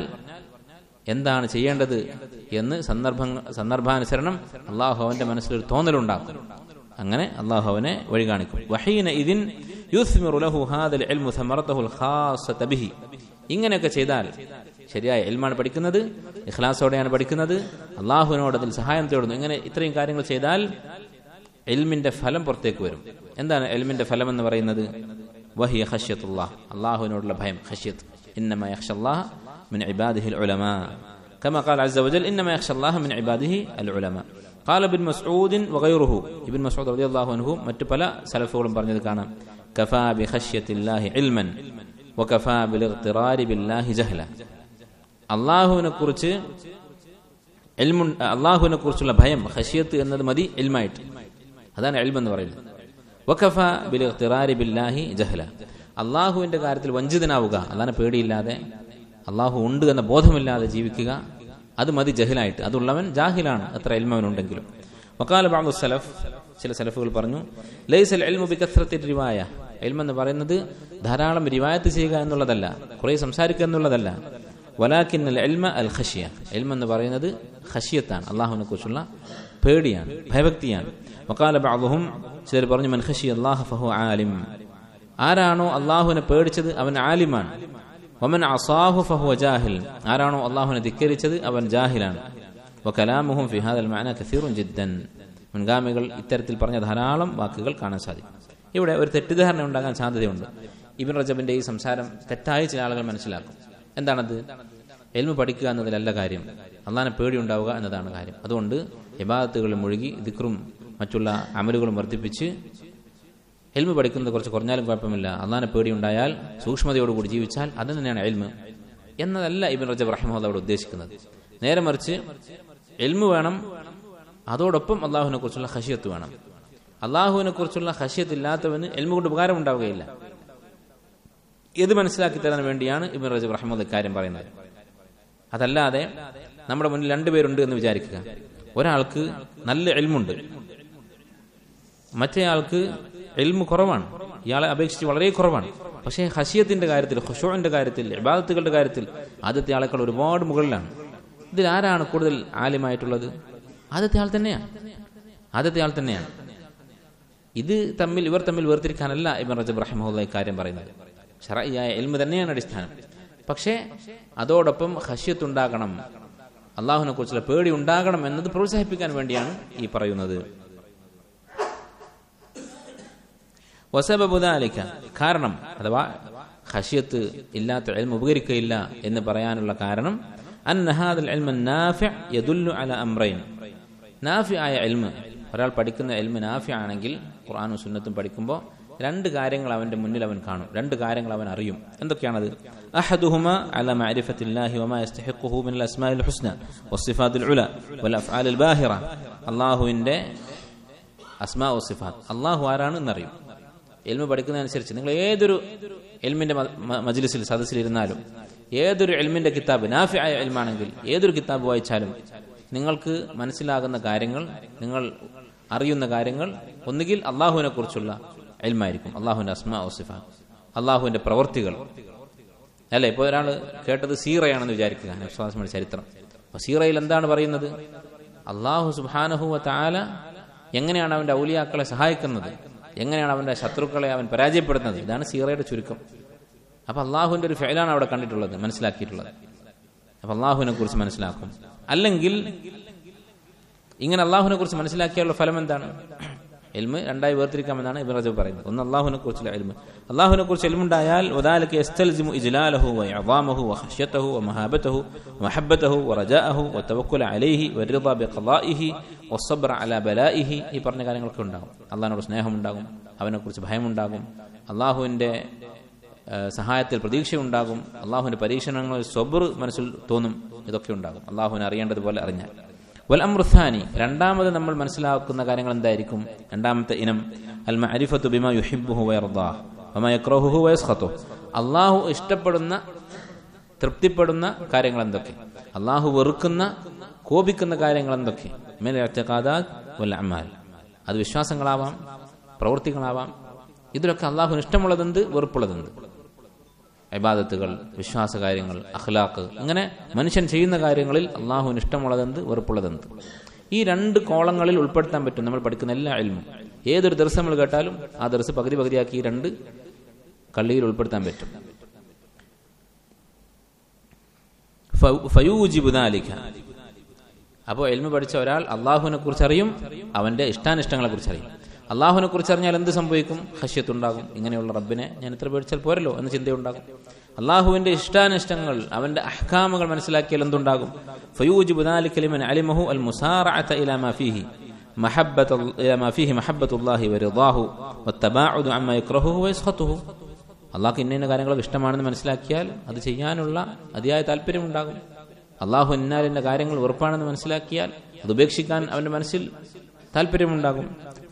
എന്താണ് ചെയ്യേണ്ടത് എന്ന് സന്ദർഭ സന്ദർഭാനുസരണം അള്ളാഹു അവന്റെ മനസ്സിലൊരു തോന്നലുണ്ടാക്കും അങ്ങനെ അള്ളാഹു അവനെ വഴി കാണിക്കും വഹീന ഇതിൻ യുസ്മിറു ലഹു ഹാദൽ ഇൽമു സമറതഹുൽ ഖാസത ബിഹി ഇങ്ങനെയൊക്കെ ചെയ്താൽ ശരിയായ എൽമാണ് പഠിക്കുന്നത് ഇഖ്ലാസോടെയാണ് പഠിക്കുന്നത് അള്ളാഹുവിനോട് അതിൽ സഹായം തേടുന്നു ഇങ്ങനെ ഇത്രയും കാര്യങ്ങൾ ചെയ്താൽ എൽമിന്റെ ഫലം പുറത്തേക്ക് വരും എന്താണ് എൽമിന്റെ ഫലം എന്ന് പറയുന്നത് വഹിയ ഖശ്യത്തുള്ള അള്ളാഹുവിനോടുള്ള ഭയം ഖശ്യത്ത് ഇന്നമ യഖ്ഷല്ലാഹ من عباده العلماء كما قال عز وجل إنما يخشى الله من عباده العلماء قال ابن مسعود وغيره ابن مسعود رضي الله عنه മറ്റു പല സലഫുകളും പറഞ്ഞത് കാണാം كفى بخشية الله علما وكفى بالاغترار بالله جهلا അള്ളാഹുവിനെ കുറിച്ച് അള്ളാഹുവിനെ കുറിച്ചുള്ള ഭയം ഹഷിയത്ത് എന്നത് മതി എൽമായിട്ട് അതാണ് എൽം എന്ന് പറയുന്നത് വഖഫ ബിൽ ബില്ലാഹി ജഹല അള്ളാഹുവിന്റെ കാര്യത്തിൽ വഞ്ചിതനാവുക അതാണ് പേടിയില്ലാതെ അള്ളാഹു ഉണ്ട് എന്ന ബോധമില്ലാതെ ജീവിക്കുക അത് മതി ജഹിലായിട്ട് അതുള്ളവൻ ജാഹിലാണ് അത്ര എൽമവനുണ്ടെങ്കിലും വക്കാല ബാബു സലഫ് ചില സലഫുകൾ പറഞ്ഞു ലൈസൽ എൽമു ബിക്കത്രത്തിൽ റിവായ എൽമെന്ന് പറയുന്നത് ധാരാളം റിവായത്ത് ചെയ്യുക എന്നുള്ളതല്ല കുറെ സംസാരിക്കുക എന്നുള്ളതല്ല വലാക്കിൻ എൽമ അൽ ഖഷിയ എൽമെന്ന് പറയുന്നത് ഖഷിയത്താണ് അള്ളാഹുവിനെ കുറിച്ചുള്ള പേടിയാണ് ഭയഭക്തിയാണ് വക്കാല ബാബുഹും ചിലർ പറഞ്ഞു മൻ ഖഷി അള്ളാഹു ഫഹു ആലിം ആരാണോ അള്ളാഹുവിനെ പേടിച്ചത് അവൻ ആലിമാണ് വമൻ അസാഹു ഫഹുവ ജാഹിൽ ആരാണോ അള്ളാഹുവിനെ ധിക്കരിച്ചത് അവൻ ജാഹിലാണ് വകലാമുഹും ഫിഹാദൽ മാന കസീറുൻ ജിദ്ദൻ മുൻഗാമികൾ ഇത്തരത്തിൽ പറഞ്ഞ ധാരാളം വാക്കുകൾ കാണാൻ സാധിക്കും ഇവിടെ ഒരു തെറ്റിദ്ധാരണ ഉണ്ടാകാൻ സാധ്യതയുണ്ട് ഇബിൻ റജബിന്റെ ഈ സംസാരം തെറ്റായി ചില ആളുകൾ മനസ്സിലാക്കും എന്താണത് എൽമ പഠിക്കുക എന്നതിലല്ല കാര്യം അള്ളാഹിനെ പേടി ഉണ്ടാവുക എന്നതാണ് കാര്യം അതുകൊണ്ട് ഇബാദത്തുകളിൽ മുഴുകി ദിക്റും മറ്റുള്ള അമലുകളും വർദ്ധിപ്പിച്ച് എൽമ പഠിക്കുന്നത് കുറച്ച് കുറഞ്ഞാലും കുഴപ്പമില്ല അള്ളാഹിനെ പേടി ഉണ്ടായാൽ സൂക്ഷ്മതയോടുകൂടി ജീവിച്ചാൽ അത് തന്നെയാണ് എൽമ് എന്നതല്ല ഇബിൻ റജബ് റഹിമഹുല്ല അവിടെ ഉദ്ദേശിക്കുന്നത് നേരെ മറിച്ച് എൽമു വേണം അതോടൊപ്പം അള്ളാഹുവിനെ കുറിച്ചുള്ള ഹഷിയത്ത് വേണം അള്ളാഹുവിനെ കുറിച്ചുള്ള ഹഷിയത്ത് ഇല്ലാത്തവന് എൽമ കൊണ്ട് ഉപകാരം ഉണ്ടാവുകയില്ല ഇത് മനസ്സിലാക്കി തരാൻ വേണ്ടിയാണ് ഇബിൻ റജബ് റഹ്മദ് ഇക്കാര്യം പറയുന്നത് അതല്ലാതെ നമ്മുടെ മുന്നിൽ രണ്ടുപേരുണ്ട് എന്ന് വിചാരിക്കുക ഒരാൾക്ക് നല്ല എൽമുണ്ട് മറ്റേ ആൾക്ക് എൽമ് കുറവാണ് ഇയാളെ അപേക്ഷിച്ച് വളരെ കുറവാണ് പക്ഷേ ഹഷിയത്തിന്റെ കാര്യത്തിൽ ഹുഷോന്റെ കാര്യത്തിൽ ഇബാദത്തുകളുടെ കാര്യത്തിൽ ആദ്യത്തെ ആളെക്കാൾ ഒരുപാട് മുകളിലാണ് ഇതിൽ ആരാണ് കൂടുതൽ ആലിമായിട്ടുള്ളത് ആദ്യത്തെ ആൾ തന്നെയാണ് ആദ്യത്തെ ആൾ തന്നെയാണ് ഇത് തമ്മിൽ ഇവർ തമ്മിൽ വേർതിരിക്കാനല്ല ഇബൻ റജബ് റഹിമുള്ള ഇക്കാര്യം പറയുന്നത് ഷറയായ എൽമ തന്നെയാണ് അടിസ്ഥാനം പക്ഷേ അതോടൊപ്പം ഹഷ്യത്തുണ്ടാകണം അള്ളാഹുവിനെ കുറിച്ചുള്ള പേടി ഉണ്ടാകണം എന്നത് പ്രോത്സാഹിപ്പിക്കാൻ വേണ്ടിയാണ് ഈ പറയുന്നത് വസബുദാലിക്ക കാരണം അഥവാ ഹഷ്യത്ത് ഇല്ലാത്ത എൽമ ഉപകരിക്കയില്ല എന്ന് പറയാനുള്ള കാരണം അന്നഹാദൽ എൽമ നാഫി യദുല്ലു അല അമ്രൈൻ നാഫി ആയ എൽമ് ഒരാൾ പഠിക്കുന്ന എൽമ നാഫി ആണെങ്കിൽ ഖുർആാനും സുന്നത്തും പഠിക്കുമ്പോൾ രണ്ട് കാര്യങ്ങൾ അവന്റെ മുന്നിൽ അവൻ കാണും രണ്ട് കാര്യങ്ങൾ അവൻ അറിയും എന്തൊക്കെയാണത് അഹദുഹുമ അല മഅരിഫത്തില്ലാഹി വമാ യസ്തഹിഖുഹു മിനൽ അസ്മാഇൽ ഹുസ്ന വസ്സിഫാത്തുൽ ഉല വൽ അഫ്ആലിൽ ബാഹിറ അല്ലാഹുവിന്റെ അസ്മാ വസ്സിഫാത്ത് അല്ലാഹു ആരാണ് എന്നറിയും എൽമ പഠിക്കുന്നതനുസരിച്ച് നിങ്ങൾ ഏതൊരു എൽമിന്റെ മജ്ലിസിൽ സദസ്സിലിരുന്നാലും ഏതൊരു എൽമിന്റെ കിതാബ് നാഫി ആയ എൽമാണെങ്കിൽ ഏതൊരു കിതാബ് വായിച്ചാലും നിങ്ങൾക്ക് മനസ്സിലാകുന്ന കാര്യങ്ങൾ നിങ്ങൾ അറിയുന്ന കാര്യങ്ങൾ ഒന്നുകിൽ അള്ളാഹുവിനെ കുറിച്ചുള്ള എൽമായിരിക്കും അള്ളാഹുവിന്റെ അസ്മാ ഒസിഫ അള്ളാഹുവിന്റെ പ്രവർത്തികൾ അല്ലെ ഇപ്പോൾ ഒരാൾ കേട്ടത് സീറയാണെന്ന് വിചാരിക്കുക വിശ്വാസങ്ങളുടെ ചരിത്രം അപ്പൊ സീറയിൽ എന്താണ് പറയുന്നത് അള്ളാഹു സുബാനഹുവ താല എങ്ങനെയാണ് അവന്റെ ഔലിയാക്കളെ സഹായിക്കുന്നത് എങ്ങനെയാണ് അവന്റെ ശത്രുക്കളെ അവൻ പരാജയപ്പെടുന്നത് ഇതാണ് സീറയുടെ ചുരുക്കം അപ്പൊ അള്ളാഹുവിന്റെ ഒരു ഫെയിലാണ് അവിടെ കണ്ടിട്ടുള്ളത് മനസ്സിലാക്കിയിട്ടുള്ളത് അപ്പൊ അള്ളാഹുവിനെ കുറിച്ച് മനസ്സിലാക്കും അല്ലെങ്കിൽ ഇങ്ങനെ അള്ളാഹുവിനെ കുറിച്ച് മനസ്സിലാക്കിയുള്ള ഫലം എന്താണ് എൽമ് രണ്ടായി വേർതിരിക്കാമെന്നാണ് ഇബൻ റജബ് പറയുന്നത് ഒന്ന് അള്ളാഹുവിനെ കുറിച്ചുള്ള എൽമ് അള്ളാഹുവിനെ കുറിച്ച് എൽമുണ്ടായാൽ വദാലക്ക് യസ്തൽസിമു ഇജ്ലാലഹു വഅവാമഹു വഖശ്യതഹു വമഹാബതഹു വമഹബ്ബതഹു വറജാഅഹു വതവക്കുല അലൈഹി വറിദ ബിഖളാഇഹി വസ്സബ്ര അലാ ബലാഇഹി ഈ പറഞ്ഞ കാര്യങ്ങളൊക്കെ ഉണ്ടാകും അള്ളാഹിനോട് സ്നേഹമുണ്ടാകും അവനെക്കുറിച്ച് ഭയമുണ്ടാകും അള്ളാഹുവിന്റെ സഹായത്തിൽ പ്രതീക്ഷയുണ്ടാകും അള്ളാഹുവിന്റെ പരീക്ഷണങ്ങളിൽ സ്വബർ മനസ്സിൽ തോന്നും ഇതൊക്കെ ഉണ്ടാകും അള്ളാഹുവിനെ അറിയേണ്ടതുപോലെ അറിഞ്ഞാൽ വൽ അമൃഥാനി രണ്ടാമത് നമ്മൾ മനസ്സിലാക്കുന്ന കാര്യങ്ങൾ എന്തായിരിക്കും രണ്ടാമത്തെ ഇനം അൽ മഅരിഫത്തു ബിമാ യുഹിബ്ബുഹു വയർദാഹു വമാ യക്റഹുഹു വയസ്ഖതു അള്ളാഹു ഇഷ്ടപ്പെടുന്ന തൃപ്തിപ്പെടുന്ന കാര്യങ്ങൾ എന്തൊക്കെ അള്ളാഹു വെറുക്കുന്ന കോപിക്കുന്ന കാര്യങ്ങൾ എന്തൊക്കെ മേൽ വൽ അമാൽ അത് വിശ്വാസങ്ങളാവാം പ്രവൃത്തികളാവാം ഇതിലൊക്കെ അള്ളാഹുവിന് ഇഷ്ടമുള്ളതെന്ത് വെറുപ്പുള്ളതെന്ത് ഇബാദത്തുകൾ വിശ്വാസ കാര്യങ്ങൾ അഖ്ലാഖ് ഇങ്ങനെ മനുഷ്യൻ ചെയ്യുന്ന കാര്യങ്ങളിൽ അള്ളാഹുവിന് ഇഷ്ടമുള്ളതെന്ത് വെറുപ്പുള്ളതെന്ത് ഈ രണ്ട് കോളങ്ങളിൽ ഉൾപ്പെടുത്താൻ പറ്റും നമ്മൾ പഠിക്കുന്ന എല്ലാ എൽമും ഏതൊരു ദിവസം നമ്മൾ കേട്ടാലും ആ ദിവസം പകുതി പകുതിയാക്കി ഈ രണ്ട് കള്ളിയിൽ ഉൾപ്പെടുത്താൻ പറ്റും ഫയൂജിബുദാലിഖ അപ്പോൾ എൽമ പഠിച്ച ഒരാൾ അള്ളാഹുവിനെ കുറിച്ച് അറിയും അവന്റെ ഇഷ്ടാനിഷ്ടങ്ങളെ കുറിച്ച് അറിയും അള്ളാഹുവിനെ കുറിച്ച് അറിഞ്ഞാൽ എന്ത് സംഭവിക്കും ഹഷ്യത്തുണ്ടാകും ഇങ്ങനെയുള്ള റബ്ബിനെ ഞാൻ ഇത്ര പേടിച്ചാൽ പോരല്ലോ എന്ന ചിന്തയുണ്ടാകും അള്ളാഹുവിന്റെ ഇഷ്ടാനിഷ്ടങ്ങൾ അവന്റെ അഹ്കാമുകൾ മനസ്സിലാക്കിയാൽ എന്തുണ്ടാകും ഫയൂജ് ബുദാലിക്കലിമൻ അലിമഹു അൽ മുസാറഅത ഇലാ മാ ഫീഹി محبة إلى ما فيه محبة الله ورضاه والتباعد عما يكرهه ويسخطه അള്ളാഹ് ഇന്ന ഇന്ന കാര്യങ്ങളൊക്കെ ഇഷ്ടമാണെന്ന് മനസ്സിലാക്കിയാൽ അത് ചെയ്യാനുള്ള അതിയായ താല്പര്യമുണ്ടാകും അള്ളാഹു ഇന്നാലിന്റെ കാര്യങ്ങൾ ഉറപ്പാണെന്ന് മനസ്സിലാക്കിയാൽ അത് ഉപേക്ഷിക്കാൻ അവന്റെ മനസ്സിൽ താല്പര്യമുണ്ടാകും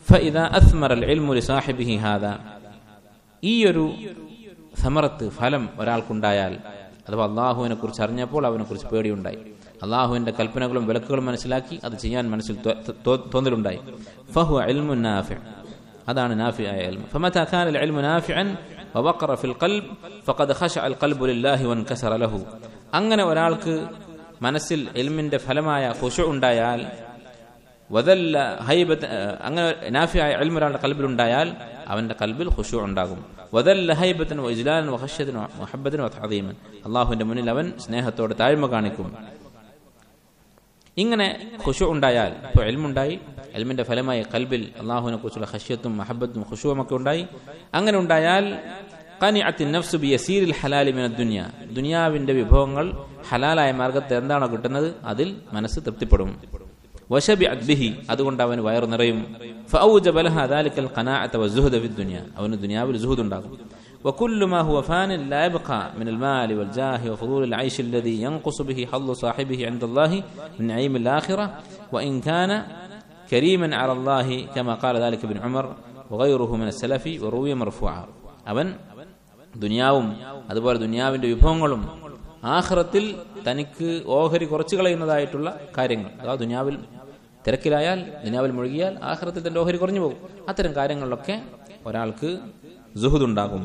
ഈ ഒരു സമറത്ത് ഫലം ഒരാൾക്കുണ്ടായാൽ അഥവാ അള്ളാഹുവിനെ കുറിച്ച് അറിഞ്ഞപ്പോൾ അവനെ കുറിച്ച് പേടിയുണ്ടായി അള്ളാഹുവിന്റെ കൽപ്പനകളും വിലക്കുകളും മനസ്സിലാക്കി അത് ചെയ്യാൻ മനസ്സിൽ തോന്നലുണ്ടായി ഫഹു അൽമു നാഫി അതാണ് നാഫി ആയ അൽമു فمتى كان العلم نافعا ووقر في القلب فقد خشع القلب لله وانكسر له അങ്ങനെ ഒരാൾക്ക് മനസ്സിൽ എൽമിന്റെ ഫലമായ ഖുശു ഉണ്ടായാൽ വദല്ല ഹൈബത്ത് അങ്ങനെ നാഫിയായ എൽമ ഒരാളുടെ കൽബിലുണ്ടായാൽ അവന്റെ കൽബിൽ ഖുശു ഉണ്ടാകും വദല്ല ഹൈബത്തിന് ഇജ്ലാൻ വഹഷ്യത്തിന് മുഹബത്തിന് വധീമൻ അള്ളാഹുവിന്റെ മുന്നിൽ അവൻ സ്നേഹത്തോടെ താഴ്മ കാണിക്കും ഇങ്ങനെ ഖുശു ഉണ്ടായാൽ ഇപ്പോൾ എൽമുണ്ടായി എൽമിന്റെ ഫലമായി കൽബിൽ അള്ളാഹുവിനെ കുറിച്ചുള്ള ഹഷ്യത്തും മഹബത്തും ഖുഷുവും ഒക്കെ ഉണ്ടായി അങ്ങനെ ഉണ്ടായാൽ ഖനിഅത്തിൻ നഫ്സു ബിയസീരിൽ ഹലാലി മിന ദുനിയ ദുനിയാവിന്റെ വിഭവങ്ങൾ ഹലാലായ മാർഗത്തിൽ എന്താണോ കിട്ടുന്നത് അതിൽ മനസ്സ് തൃപ്തിപ്പെടും വശബി അദ്ബിഹി അതുകൊണ്ട് അവന് വയറു നിറയും ഫൗജബ ലഹ ദാലിക്കൽ ഖനാഅത വസുഹദ ഫി ദുനിയ അവന് ദുനിയാവിൽ സുഹദ് ഉണ്ടാകും وكل ما هو فان لا يبقى من المال والجاه وفضول العيش الذي ينقص به حظ صاحبه عند الله من نعيم الآخرة وإن كان كريما على الله كما قال ذلك ابن عمر وغيره من السلف وروي مرفوعا അവൻ ദുനിയാവും അതുപോലെ ദുനിയാവിന്റെ വിഭവങ്ങളും ആഖിറത്തിൽ തനിക്ക് ഓഹരി കുറച്ചു കളയുന്നതായിട്ടുള്ള കാര്യങ്ങൾ അതായത് ദുനിയാവിൽ തിരക്കിലായാൽ ദുനിയാവിൽ മുഴുകിയാൽ ആഖിറത്തിൽ തന്റെ ഓഹരി കുറഞ്ഞു പോകും അത്തരം കാര്യങ്ങളിലൊക്കെ ഒരാൾക്ക് ജുഹുദുണ്ടാകും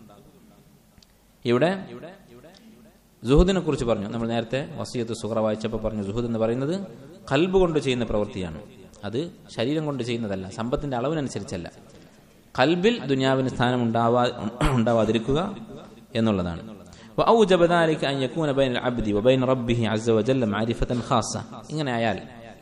ഇവിടെ ജുഹുദിനെ കുറിച്ച് പറഞ്ഞു നമ്മൾ നേരത്തെ വസീയത്ത് സുഹറ വായിച്ചപ്പോൾ പറഞ്ഞു ജുഹുദ് എന്ന് പറയുന്നത് കൽബ് കൊണ്ട് ചെയ്യുന്ന പ്രവൃത്തിയാണ് അത് ശരീരം കൊണ്ട് ചെയ്യുന്നതല്ല സമ്പത്തിന്റെ അളവിനനുസരിച്ചല്ല കൽബിൽ ദുനിയാവിന് സ്ഥാനം ഉണ്ടാവാ ഉണ്ടാവാതിരിക്കുക എന്നുള്ളതാണ് وأوجب ذلك أن يكون بين العبد وبين ربه عز وجل معرفة خاصة ഇങ്ങനെ ആയാൽ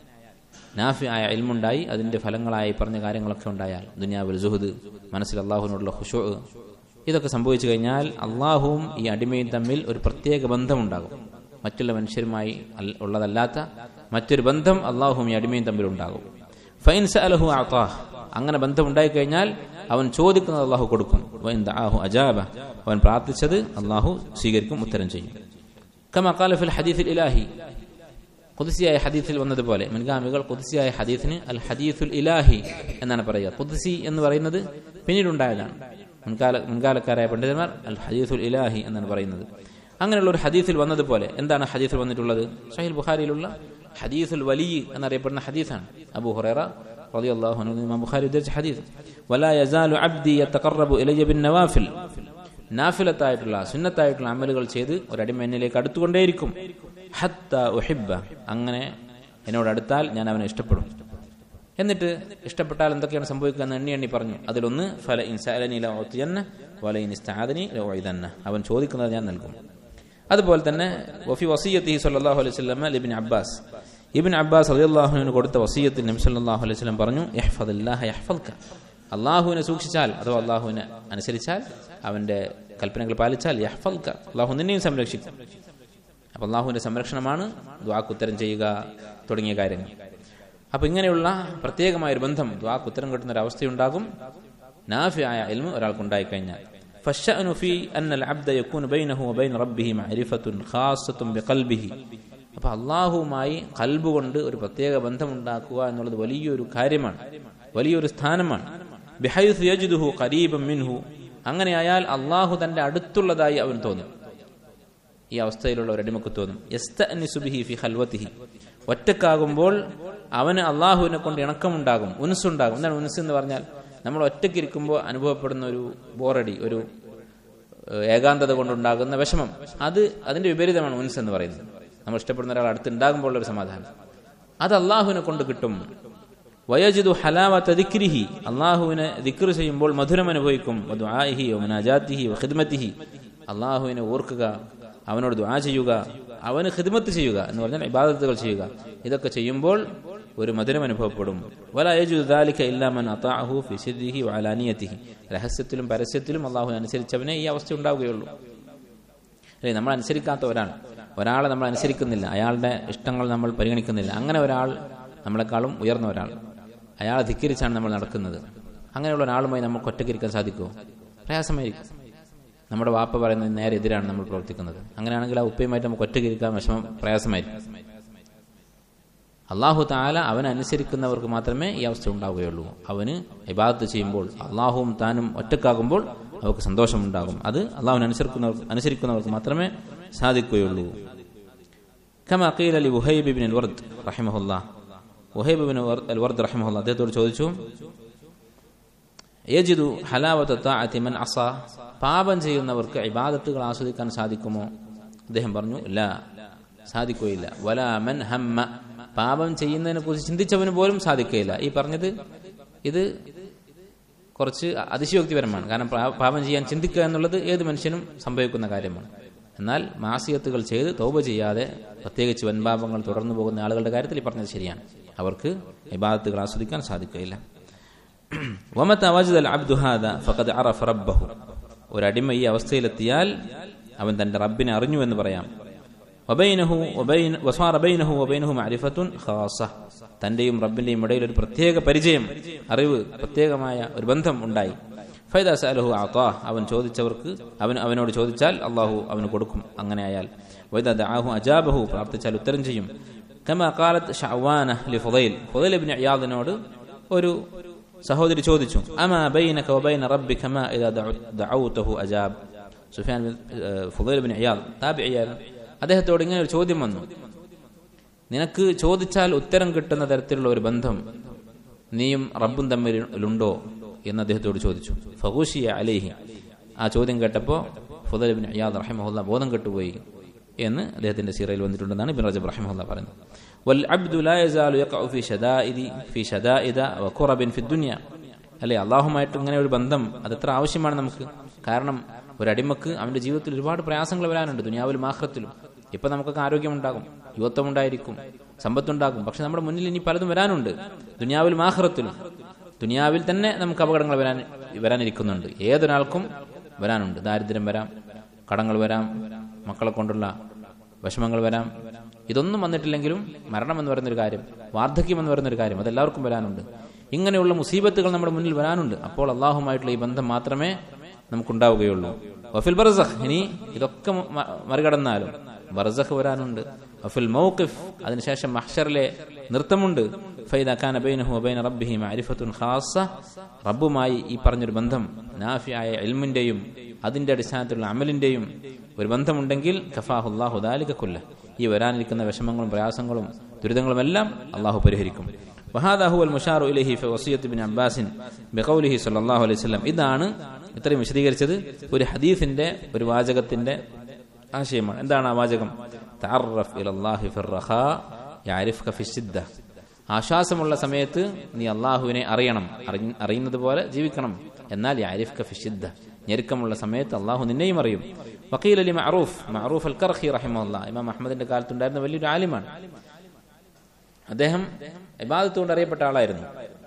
നാഫി ആയ ഇൽമുണ്ടായി അതിന്റെ ഫലങ്ങളായി പറഞ്ഞ കാര്യങ്ങളൊക്കെ ഉണ്ടായാൽ ദുനിയാവിൽ ജുഹുദ് മനസ്സിൽ അള്ളാഹുവിനോടുള്ള ഹുഷു ഇതൊക്കെ സംഭവിച്ചു കഴിഞ്ഞാൽ അള്ളാഹുവും ഈ അടിമയും തമ്മിൽ ഒരു പ്രത്യേക ബന്ധമുണ്ടാകും മറ്റുള്ള മനുഷ്യരുമായി ഉള്ളതല്ലാത്ത മറ്റൊരു ബന്ധം അള്ളാഹുവും ഈ അടിമയും തമ്മിൽ ഉണ്ടാകും ഫൈൻ സഅലഹു അതാഹ് അങ്ങനെ ബന്ധം ഉണ്ടായിക്കഴിഞ്ഞാൽ അവൻ ചോദിക്കുന്നത് അള്ളാഹു കൊടുക്കും ആഹു അജാബ അവൻ പ്രാർത്ഥിച്ചത് അള്ളാഹു സ്വീകരിക്കും ഉത്തരം ചെയ്യും കമ കാലഫിൽ ഹദീഫിൽ ഇലാഹി കുതിസിയായ ഹദീസിൽ വന്നതുപോലെ മുൻഗാമികൾ കുതിസിയായ ഹദീസിന് അൽ ഹദീസുൽ ഇലാഹി എന്നാണ് പറയുക കുതിസി എന്ന് പറയുന്നത് പിന്നീടുണ്ടായതാണ് മുൻകാല മുൻകാലക്കാരായ പണ്ഡിതന്മാർ അൽ ഹദീസുൽ ഇലാഹി എന്നാണ് പറയുന്നത് അങ്ങനെയുള്ള ഒരു ഹദീസിൽ വന്നതുപോലെ എന്താണ് ഹദീസിൽ വന്നിട്ടുള്ളത് ഷഹീൽ ബുഖാരിയിലുള്ള ഹദീസുൽ വലിയ എന്നറിയപ്പെടുന്ന ഹദീസാണ് അബു ഹുറൈറ رضي الله عنه الإمام البخاري درج حديث ولا يزال عبدي يتقرب إلي بالنوافل നാഫിലത്തായിട്ടുള്ള സുന്നത്തായിട്ടുള്ള അമലുകൾ ചെയ്ത് ഒരടിമ എന്നിലേക്ക് അടുത്തുകൊണ്ടേയിരിക്കും ഹത്ത ഉഹിബ അങ്ങനെ എന്നോട് അടുത്താൽ ഞാൻ അവനെ ഇഷ്ടപ്പെടും എന്നിട്ട് ഇഷ്ടപ്പെട്ടാൽ എന്തൊക്കെയാണ് സംഭവിക്കുക എന്ന് എണ്ണി എണ്ണി പറഞ്ഞു അതിലൊന്ന് ഫല ഇൻസാലനിലെന്ന വല ഇൻസ്താദനി ലോയിതന്ന അവൻ ചോദിക്കുന്നത് ഞാൻ നൽകും അതുപോലെ തന്നെ വഫി വസീയത്തി സല്ലാഹു അലൈഹി സ്വലമ ലിബിൻ അബ്ബാസ് ഇബിൻ അബ്ബാസ് അലിയാഹുവിന് കൊടുത്ത വസീയത്തിൽ നബി സല്ലല്ലാഹു അലൈഹി വസല്ലം പറഞ്ഞു യഹ്ഫദില്ലാഹ യഹ്ഫദ്ക അള്ളാഹുവിനെ സൂക്ഷിച്ചാൽ അഥവാ അള്ളാഹുവിനെ അനുസരിച്ചാൽ അവന്റെ കൽപ്പനകൾ പാലിച്ചാൽ യഹ്ഫദ്ക അള്ളാഹു നിന്നെയും സംരക്ഷിക്കും അപ്പൊ അള്ളാഹുവിന്റെ സംരക്ഷണമാണ് ദ്വാക്ക് ഉത്തരം ചെയ്യുക തുടങ്ങിയ കാര്യങ്ങൾ അപ്പൊ ഇങ്ങനെയുള്ള പ്രത്യേകമായ ഒരു ബന്ധം ദ്വാക്ക് ഉത്തരം കിട്ടുന്ന ഒരു അവസ്ഥയുണ്ടാകും നാഫിയായ ഇൽമു ഒരാൾക്കുണ്ടായി കഴിഞ്ഞാൽ فالشأن في أن العبد يكون بينه وبين ربه معرفة خاصة بقلبه അപ്പൊ അള്ളാഹുവുമായി കൽബ് കൊണ്ട് ഒരു പ്രത്യേക ബന്ധമുണ്ടാക്കുക എന്നുള്ളത് വലിയൊരു കാര്യമാണ് വലിയൊരു സ്ഥാനമാണ് ബിഹൈസ് യജിദുഹു ഖരീബം മിൻഹു അങ്ങനെയായാൽ അള്ളാഹു തന്റെ അടുത്തുള്ളതായി അവൻ തോന്നും ഈ അവസ്ഥയിലുള്ള ഒരു അടിമക്ക് തോന്നും യസ്തഅനിസുബിഹി ഫി ഖൽവതിഹി ഒറ്റക്കാകുമ്പോൾ അവന് അള്ളാഹുവിനെ കൊണ്ട് ഇണക്കമുണ്ടാകും ഉൻസുണ്ടാകും എന്താണ് ഉൻസ് എന്ന് പറഞ്ഞാൽ നമ്മൾ ഒറ്റയ്ക്കിരിക്കുമ്പോൾ അനുഭവപ്പെടുന്ന ഒരു ബോറടി ഒരു ഏകാന്തത കൊണ്ടുണ്ടാകുന്ന വിഷമം അത് അതിന്റെ വിപരീതമാണ് ഉൻസ് എന്ന് പറയുന്നത് നമ്മൾ ഇഷ്ടപ്പെടുന്ന ഒരാൾ അടുത്തുണ്ടാകുമ്പോൾ ഒരു സമാധാനം അത് അള്ളാഹുവിനെ കൊണ്ട് കിട്ടും വയജിദു ഹലാവത്ത ദിക്രിഹി അള്ളാഹുവിനെ ദിക്ർ ചെയ്യുമ്പോൾ മധുരം അനുഭവിക്കും ദുആഇഹി വമനാജാത്തിഹി വഖിദ്മത്തിഹി അള്ളാഹുവിനെ ഓർക്കുക അവനോട് ദുആ ചെയ്യുക അവന് ഖിദ്മത്ത് ചെയ്യുക എന്ന് പറഞ്ഞാൽ ഇബാദത്തുകൾ ചെയ്യുക ഇതൊക്കെ ചെയ്യുമ്പോൾ ഒരു മധുരം അനുഭവപ്പെടും രഹസ്യത്തിലും പരസ്യത്തിലും അള്ളാഹു അനുസരിച്ചവനെ ഈ അവസ്ഥ ഉണ്ടാവുകയുള്ളൂ അല്ലെ നമ്മൾ അനുസരിക്കാത്ത ഒരാൾ ഒരാളെ നമ്മൾ അനുസരിക്കുന്നില്ല അയാളുടെ ഇഷ്ടങ്ങൾ നമ്മൾ പരിഗണിക്കുന്നില്ല അങ്ങനെ ഒരാൾ നമ്മളെക്കാളും ഉയർന്ന ഒരാൾ അയാളെ ധിക്കരിച്ചാണ് നമ്മൾ നടക്കുന്നത് അങ്ങനെയുള്ള ഒരാളുമായി നമുക്ക് ഒറ്റയ്ക്കിരിക്കാൻ സാധിക്കുമോ പ്രയാസമായിരിക്കും നമ്മുടെ വാപ്പ പറയുന്നത് നേരെ എതിരാണ് നമ്മൾ പ്രവർത്തിക്കുന്നത് അങ്ങനെയാണെങ്കിൽ ആ ഉപ്പയുമായിട്ട് നമുക്ക് ഒറ്റയ്ക്കിരിക്കാൻ വിഷമം പ്രയാസമായിരിക്കും അള്ളാഹു താല അവൻ അനുസരിക്കുന്നവർക്ക് മാത്രമേ ഈ അവസ്ഥ ഉണ്ടാവുകയുള്ളൂ അവന് ഇബാദത്ത് ചെയ്യുമ്പോൾ അള്ളാഹുവും താനും ഒറ്റക്കാകുമ്പോൾ അവർക്ക് സന്തോഷമുണ്ടാകും അത് അള്ളാഹുവിനെ അനുസരിക്കുന്നവർക്ക് അനുസരിക്കുന്നവർക്ക് മാത്രമേ സാധിക്കുകയുള്ളൂ كما قيل لوهيب بن الورد رحمه الله وهيب بن الورد رحمه الله അദ്ദേഹത്തോട് ചോദിച്ചു യജിദു ഹലാവത്ത താഅത്തി മൻ അസ പാപം ചെയ്യുന്നവർക്ക് ഇബാദത്തുകൾ ആസ്വദിക്കാൻ സാധിക്കുമോ അദ്ദേഹം പറഞ്ഞു ല സാധിക്കുകയില്ല വല മൻ ഹമ്മ പാപം ചെയ്യുന്നതിനെ കുറിച്ച് ചിന്തിച്ചവന് പോലും സാധിക്കുകയില്ല ഈ പറഞ്ഞത് ഇത് കുറച്ച് അതിശയോക്തിപരമാണ് കാരണം പാപം ചെയ്യാൻ ചിന്തിക്കുക എന്നുള്ളത് ഏത് മനുഷ്യനും സംഭവിക്കുന്ന കാര്യമാണ് എന്നാൽ മാസിയത്തുകൾ ചെയ്ത് തോപ ചെയ്യാതെ പ്രത്യേകിച്ച് വൻപാപങ്ങൾ തുടർന്നു പോകുന്ന ആളുകളുടെ കാര്യത്തിൽ ഈ പറഞ്ഞത് ശരിയാണ് അവർക്ക് ഇബാദത്തുകൾ ആസ്വദിക്കാൻ സാധിക്കുകയില്ല ومتى وجد العبد هذا فقد عرف ربه ഒരടിമ ഈ അവസ്ഥയിലെത്തിയാൽ അവൻ തന്റെ റബ്ബിനെ അറിഞ്ഞു എന്ന് പറയാം വബൈനഹു വബൈന വസ്വാറ ബൈനഹു വബൈനഹു മഅരിഫത്തുൻ ഖാസ തന്റെയും റബ്ബിന്റെയും ഇടയിൽ ഒരു പ്രത്യേക പരിചയം അറിവ് പ്രത്യേകമായ ഒരു ബന്ധം ഉണ്ടായി ഫൈദ സഅലഹു അതാ അവൻ ചോദിച്ചവർക്ക് അവൻ അവനോട് ചോദിച്ചാൽ അള്ളാഹു അവന് കൊടുക്കും അങ്ങനെ ആയാൽ വൈദ ദഅാഹു അജാബഹു പ്രാർത്ഥിച്ചാൽ ഉത്തരം ചെയ്യും കമ ഖാലത്ത് ഷഅവാന ലി ഫുദൈൽ ഫുദൈൽ ഇബ്നു ഇയാദിനോട് ഒരു സഹോദരി ചോദിച്ചു അമാ ബൈനക വബൈന റബ്ബിക മാ ഇദാ ദഅൗതഹു അജാബ് Sufyan bin Fudail bin Iyad താബിഇയാണ് അദ്ദേഹത്തോട് ഇങ്ങനെ ഒരു ചോദ്യം വന്നു നിനക്ക് ചോദിച്ചാൽ ഉത്തരം കിട്ടുന്ന തരത്തിലുള്ള ഒരു ബന്ധം നീയും റബ്ബും തമ്മിലുണ്ടോ എന്ന് അദ്ദേഹത്തോട് ചോദിച്ചു ഫഹൂഷിയ അലേഹി ആ ചോദ്യം കേട്ടപ്പോൾ ഫുദൽ ബിൻ അയ്യാദ് റഹിമഹുല്ല ബോധം കെട്ടുപോയി എന്ന് അദ്ദേഹത്തിന്റെ സീറയിൽ വന്നിട്ടുണ്ടെന്നാണ് ബിൻ റജബ് റഹിമഹുല്ല പറയുന്നത് വൽ അബ്ദു ലാ യസാലു യഖഉ ഫി ഷദാഇദി ഫി ഷദാഇദ വഖുറബിൻ ഫി ദുനിയ അല്ലെ അള്ളാഹുമായിട്ട് ഇങ്ങനെ ഒരു ബന്ധം അത് എത്ര ആവശ്യമാണ് നമുക്ക് കാരണം ഒരു അടിമക്ക് അവന്റെ ജീവിതത്തിൽ ഒരുപാട് പ്രയാസങ്ങൾ വരാനുണ്ട് ദുനിയാവിലും ആഹ്റത്തിലും ഇപ്പൊ നമുക്കൊക്കെ ആരോഗ്യമുണ്ടാകും യുവത്വമുണ്ടായിരിക്കും സമ്പത്തുണ്ടാകും പക്ഷെ നമ്മുടെ മുന്നിൽ ഇനി പലതും വരാനുണ്ട് ദുനിയാവിലും ആഹ്റത്തിലും ദുനിയാവിൽ തന്നെ നമുക്ക് അപകടങ്ങൾ വരാൻ വരാനിരിക്കുന്നുണ്ട് ഏതൊരാൾക്കും വരാനുണ്ട് ദാരിദ്ര്യം വരാം കടങ്ങൾ വരാം മക്കളെ കൊണ്ടുള്ള വിഷമങ്ങൾ വരാം ഇതൊന്നും വന്നിട്ടില്ലെങ്കിലും മരണം എന്ന് പറയുന്നൊരു കാര്യം വാർദ്ധക്യം എന്ന് പറയുന്നൊരു കാര്യം അതെല്ലാവർക്കും വരാനുണ്ട് ഇങ്ങനെയുള്ള മുസീബത്തുകൾ നമ്മുടെ മുന്നിൽ വരാനുണ്ട് അപ്പോൾ അള്ളാഹുമായിട്ടുള്ള ഈ ബന്ധം മാത്രമേ നമുക്കുണ്ടാവുകയുള്ളൂ വഫിൽ ബർസഖ് ഇനി ഇതൊക്കെ മറികടന്നാലും ബർസഖ് വരാനുണ്ട് വഫിൽ മൗഖിഫ് അതിനുശേഷം മഹ്ഷറിലെ നൃത്തമുണ്ട് ഫൈദ ഖാന ബൈനഹു വബൈന റബ്ബിഹി മഅരിഫത്തുൻ ഖാസ റബ്ബുമായി ഈ പറഞ്ഞൊരു ബന്ധം നാഫിയായ ഇൽമിന്റെയും അതിന്റെ അടിസ്ഥാനത്തിലുള്ള അമലിന്റെയും ഒരു ബന്ധമുണ്ടെങ്കിൽ കഫാഹുല്ലാഹു ദാലിക കുല്ല ഈ വരാനിരിക്കുന്ന വിഷമങ്ങളും പ്രയാസങ്ങളും ദുരിതങ്ങളുമെല്ലാം അള്ളാഹു പരിഹരിക്കും وهذا هو المشار إليه في وصية ابن عباس بقوله صلى الله عليه وسلم ഇതാണ് ഇത്രയും വിശദീകരിച്ചത് ഒരു ഹദീഫിന്റെ ഒരു വാചകത്തിന്റെ ആശയമാണ് എന്താണ് ആ വാചകം തഅറഫ് ഇലല്ലാഹി ഫിർറഖാ യഅരിഫ്ക ഫിശ്ശിദ്ദ ആശ്വാസമുള്ള സമയത്ത് നീ അള്ളാഹുവിനെ അറിയണം അറിയുന്നത് പോലെ ജീവിക്കണം എന്നാൽ യഅരിഫ്ക ഫിശ്ശിദ്ദ ഞെരുക്കമുള്ള സമയത്ത് അള്ളാഹു നിന്നെയും അറിയും വക്കീൽ അലി മഅറൂഫ് മഅറൂഫ് അൽ കർഹി റഹിമഹുല്ല ഇമാം അഹമ്മദിന്റെ കാലത്തുണ്ടായിരുന്ന വലിയൊരു ആലിമാണ് അദ്ദേഹം ഇബാദത്ത് കൊണ്ട് അറിയപ്പെട്ട ആളായിരുന്നു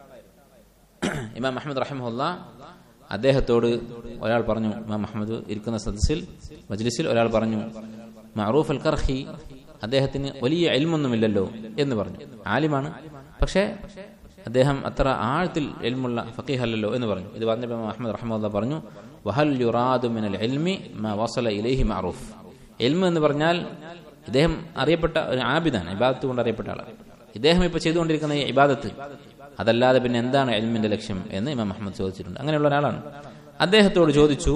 ഇമാം അഹമ്മദ് റഹിമഹുല്ല അദ്ദേഹത്തോട് ഒരാൾ പറഞ്ഞു ഇമാം അഹമ്മദ് ഇരിക്കുന്ന സദസ്സിൽ മജ്ലിസിൽ ഒരാൾ പറഞ്ഞു മഅറൂഫ് അൽ കർഹി അദ്ദേഹത്തിന് വലിയ എൽമൊന്നുമില്ലല്ലോ എന്ന് പറഞ്ഞു ആലിമാണ് പക്ഷേ അദ്ദേഹം അത്ര ആഴത്തിൽ എൽമുള്ള ഫക്കീഹ് അല്ലല്ലോ എന്ന് പറഞ്ഞു ഇത് പറഞ്ഞപ്പോൾ അഹമ്മദ് റഹ്മുല്ല പറഞ്ഞു വഹൽ യുറാദു മിനൽ എൽമി മാ വസല ഇലൈഹി മഅറൂഫ് എൽമ് എന്ന് പറഞ്ഞാൽ ഇദ്ദേഹം അറിയപ്പെട്ട ഒരു ആബിദാണ് ഇബാദത്ത് കൊണ്ട് അറിയപ്പെട്ട ആളാണ് ഇദ്ദേഹം ഇപ്പൊ ചെയ്തുകൊണ്ടിരിക്കുന്ന ഈ ഇബാദത്ത് അതല്ലാതെ പിന്നെ എന്താണ് എൽമിന്റെ ലക്ഷ്യം എന്ന് ഇമാം മുഹമ്മദ് ചോദിച്ചിട്ടുണ്ട് അങ്ങനെയുള്ള ഒരാളാണ് അദ്ദേഹത്തോട് ചോദിച്ചു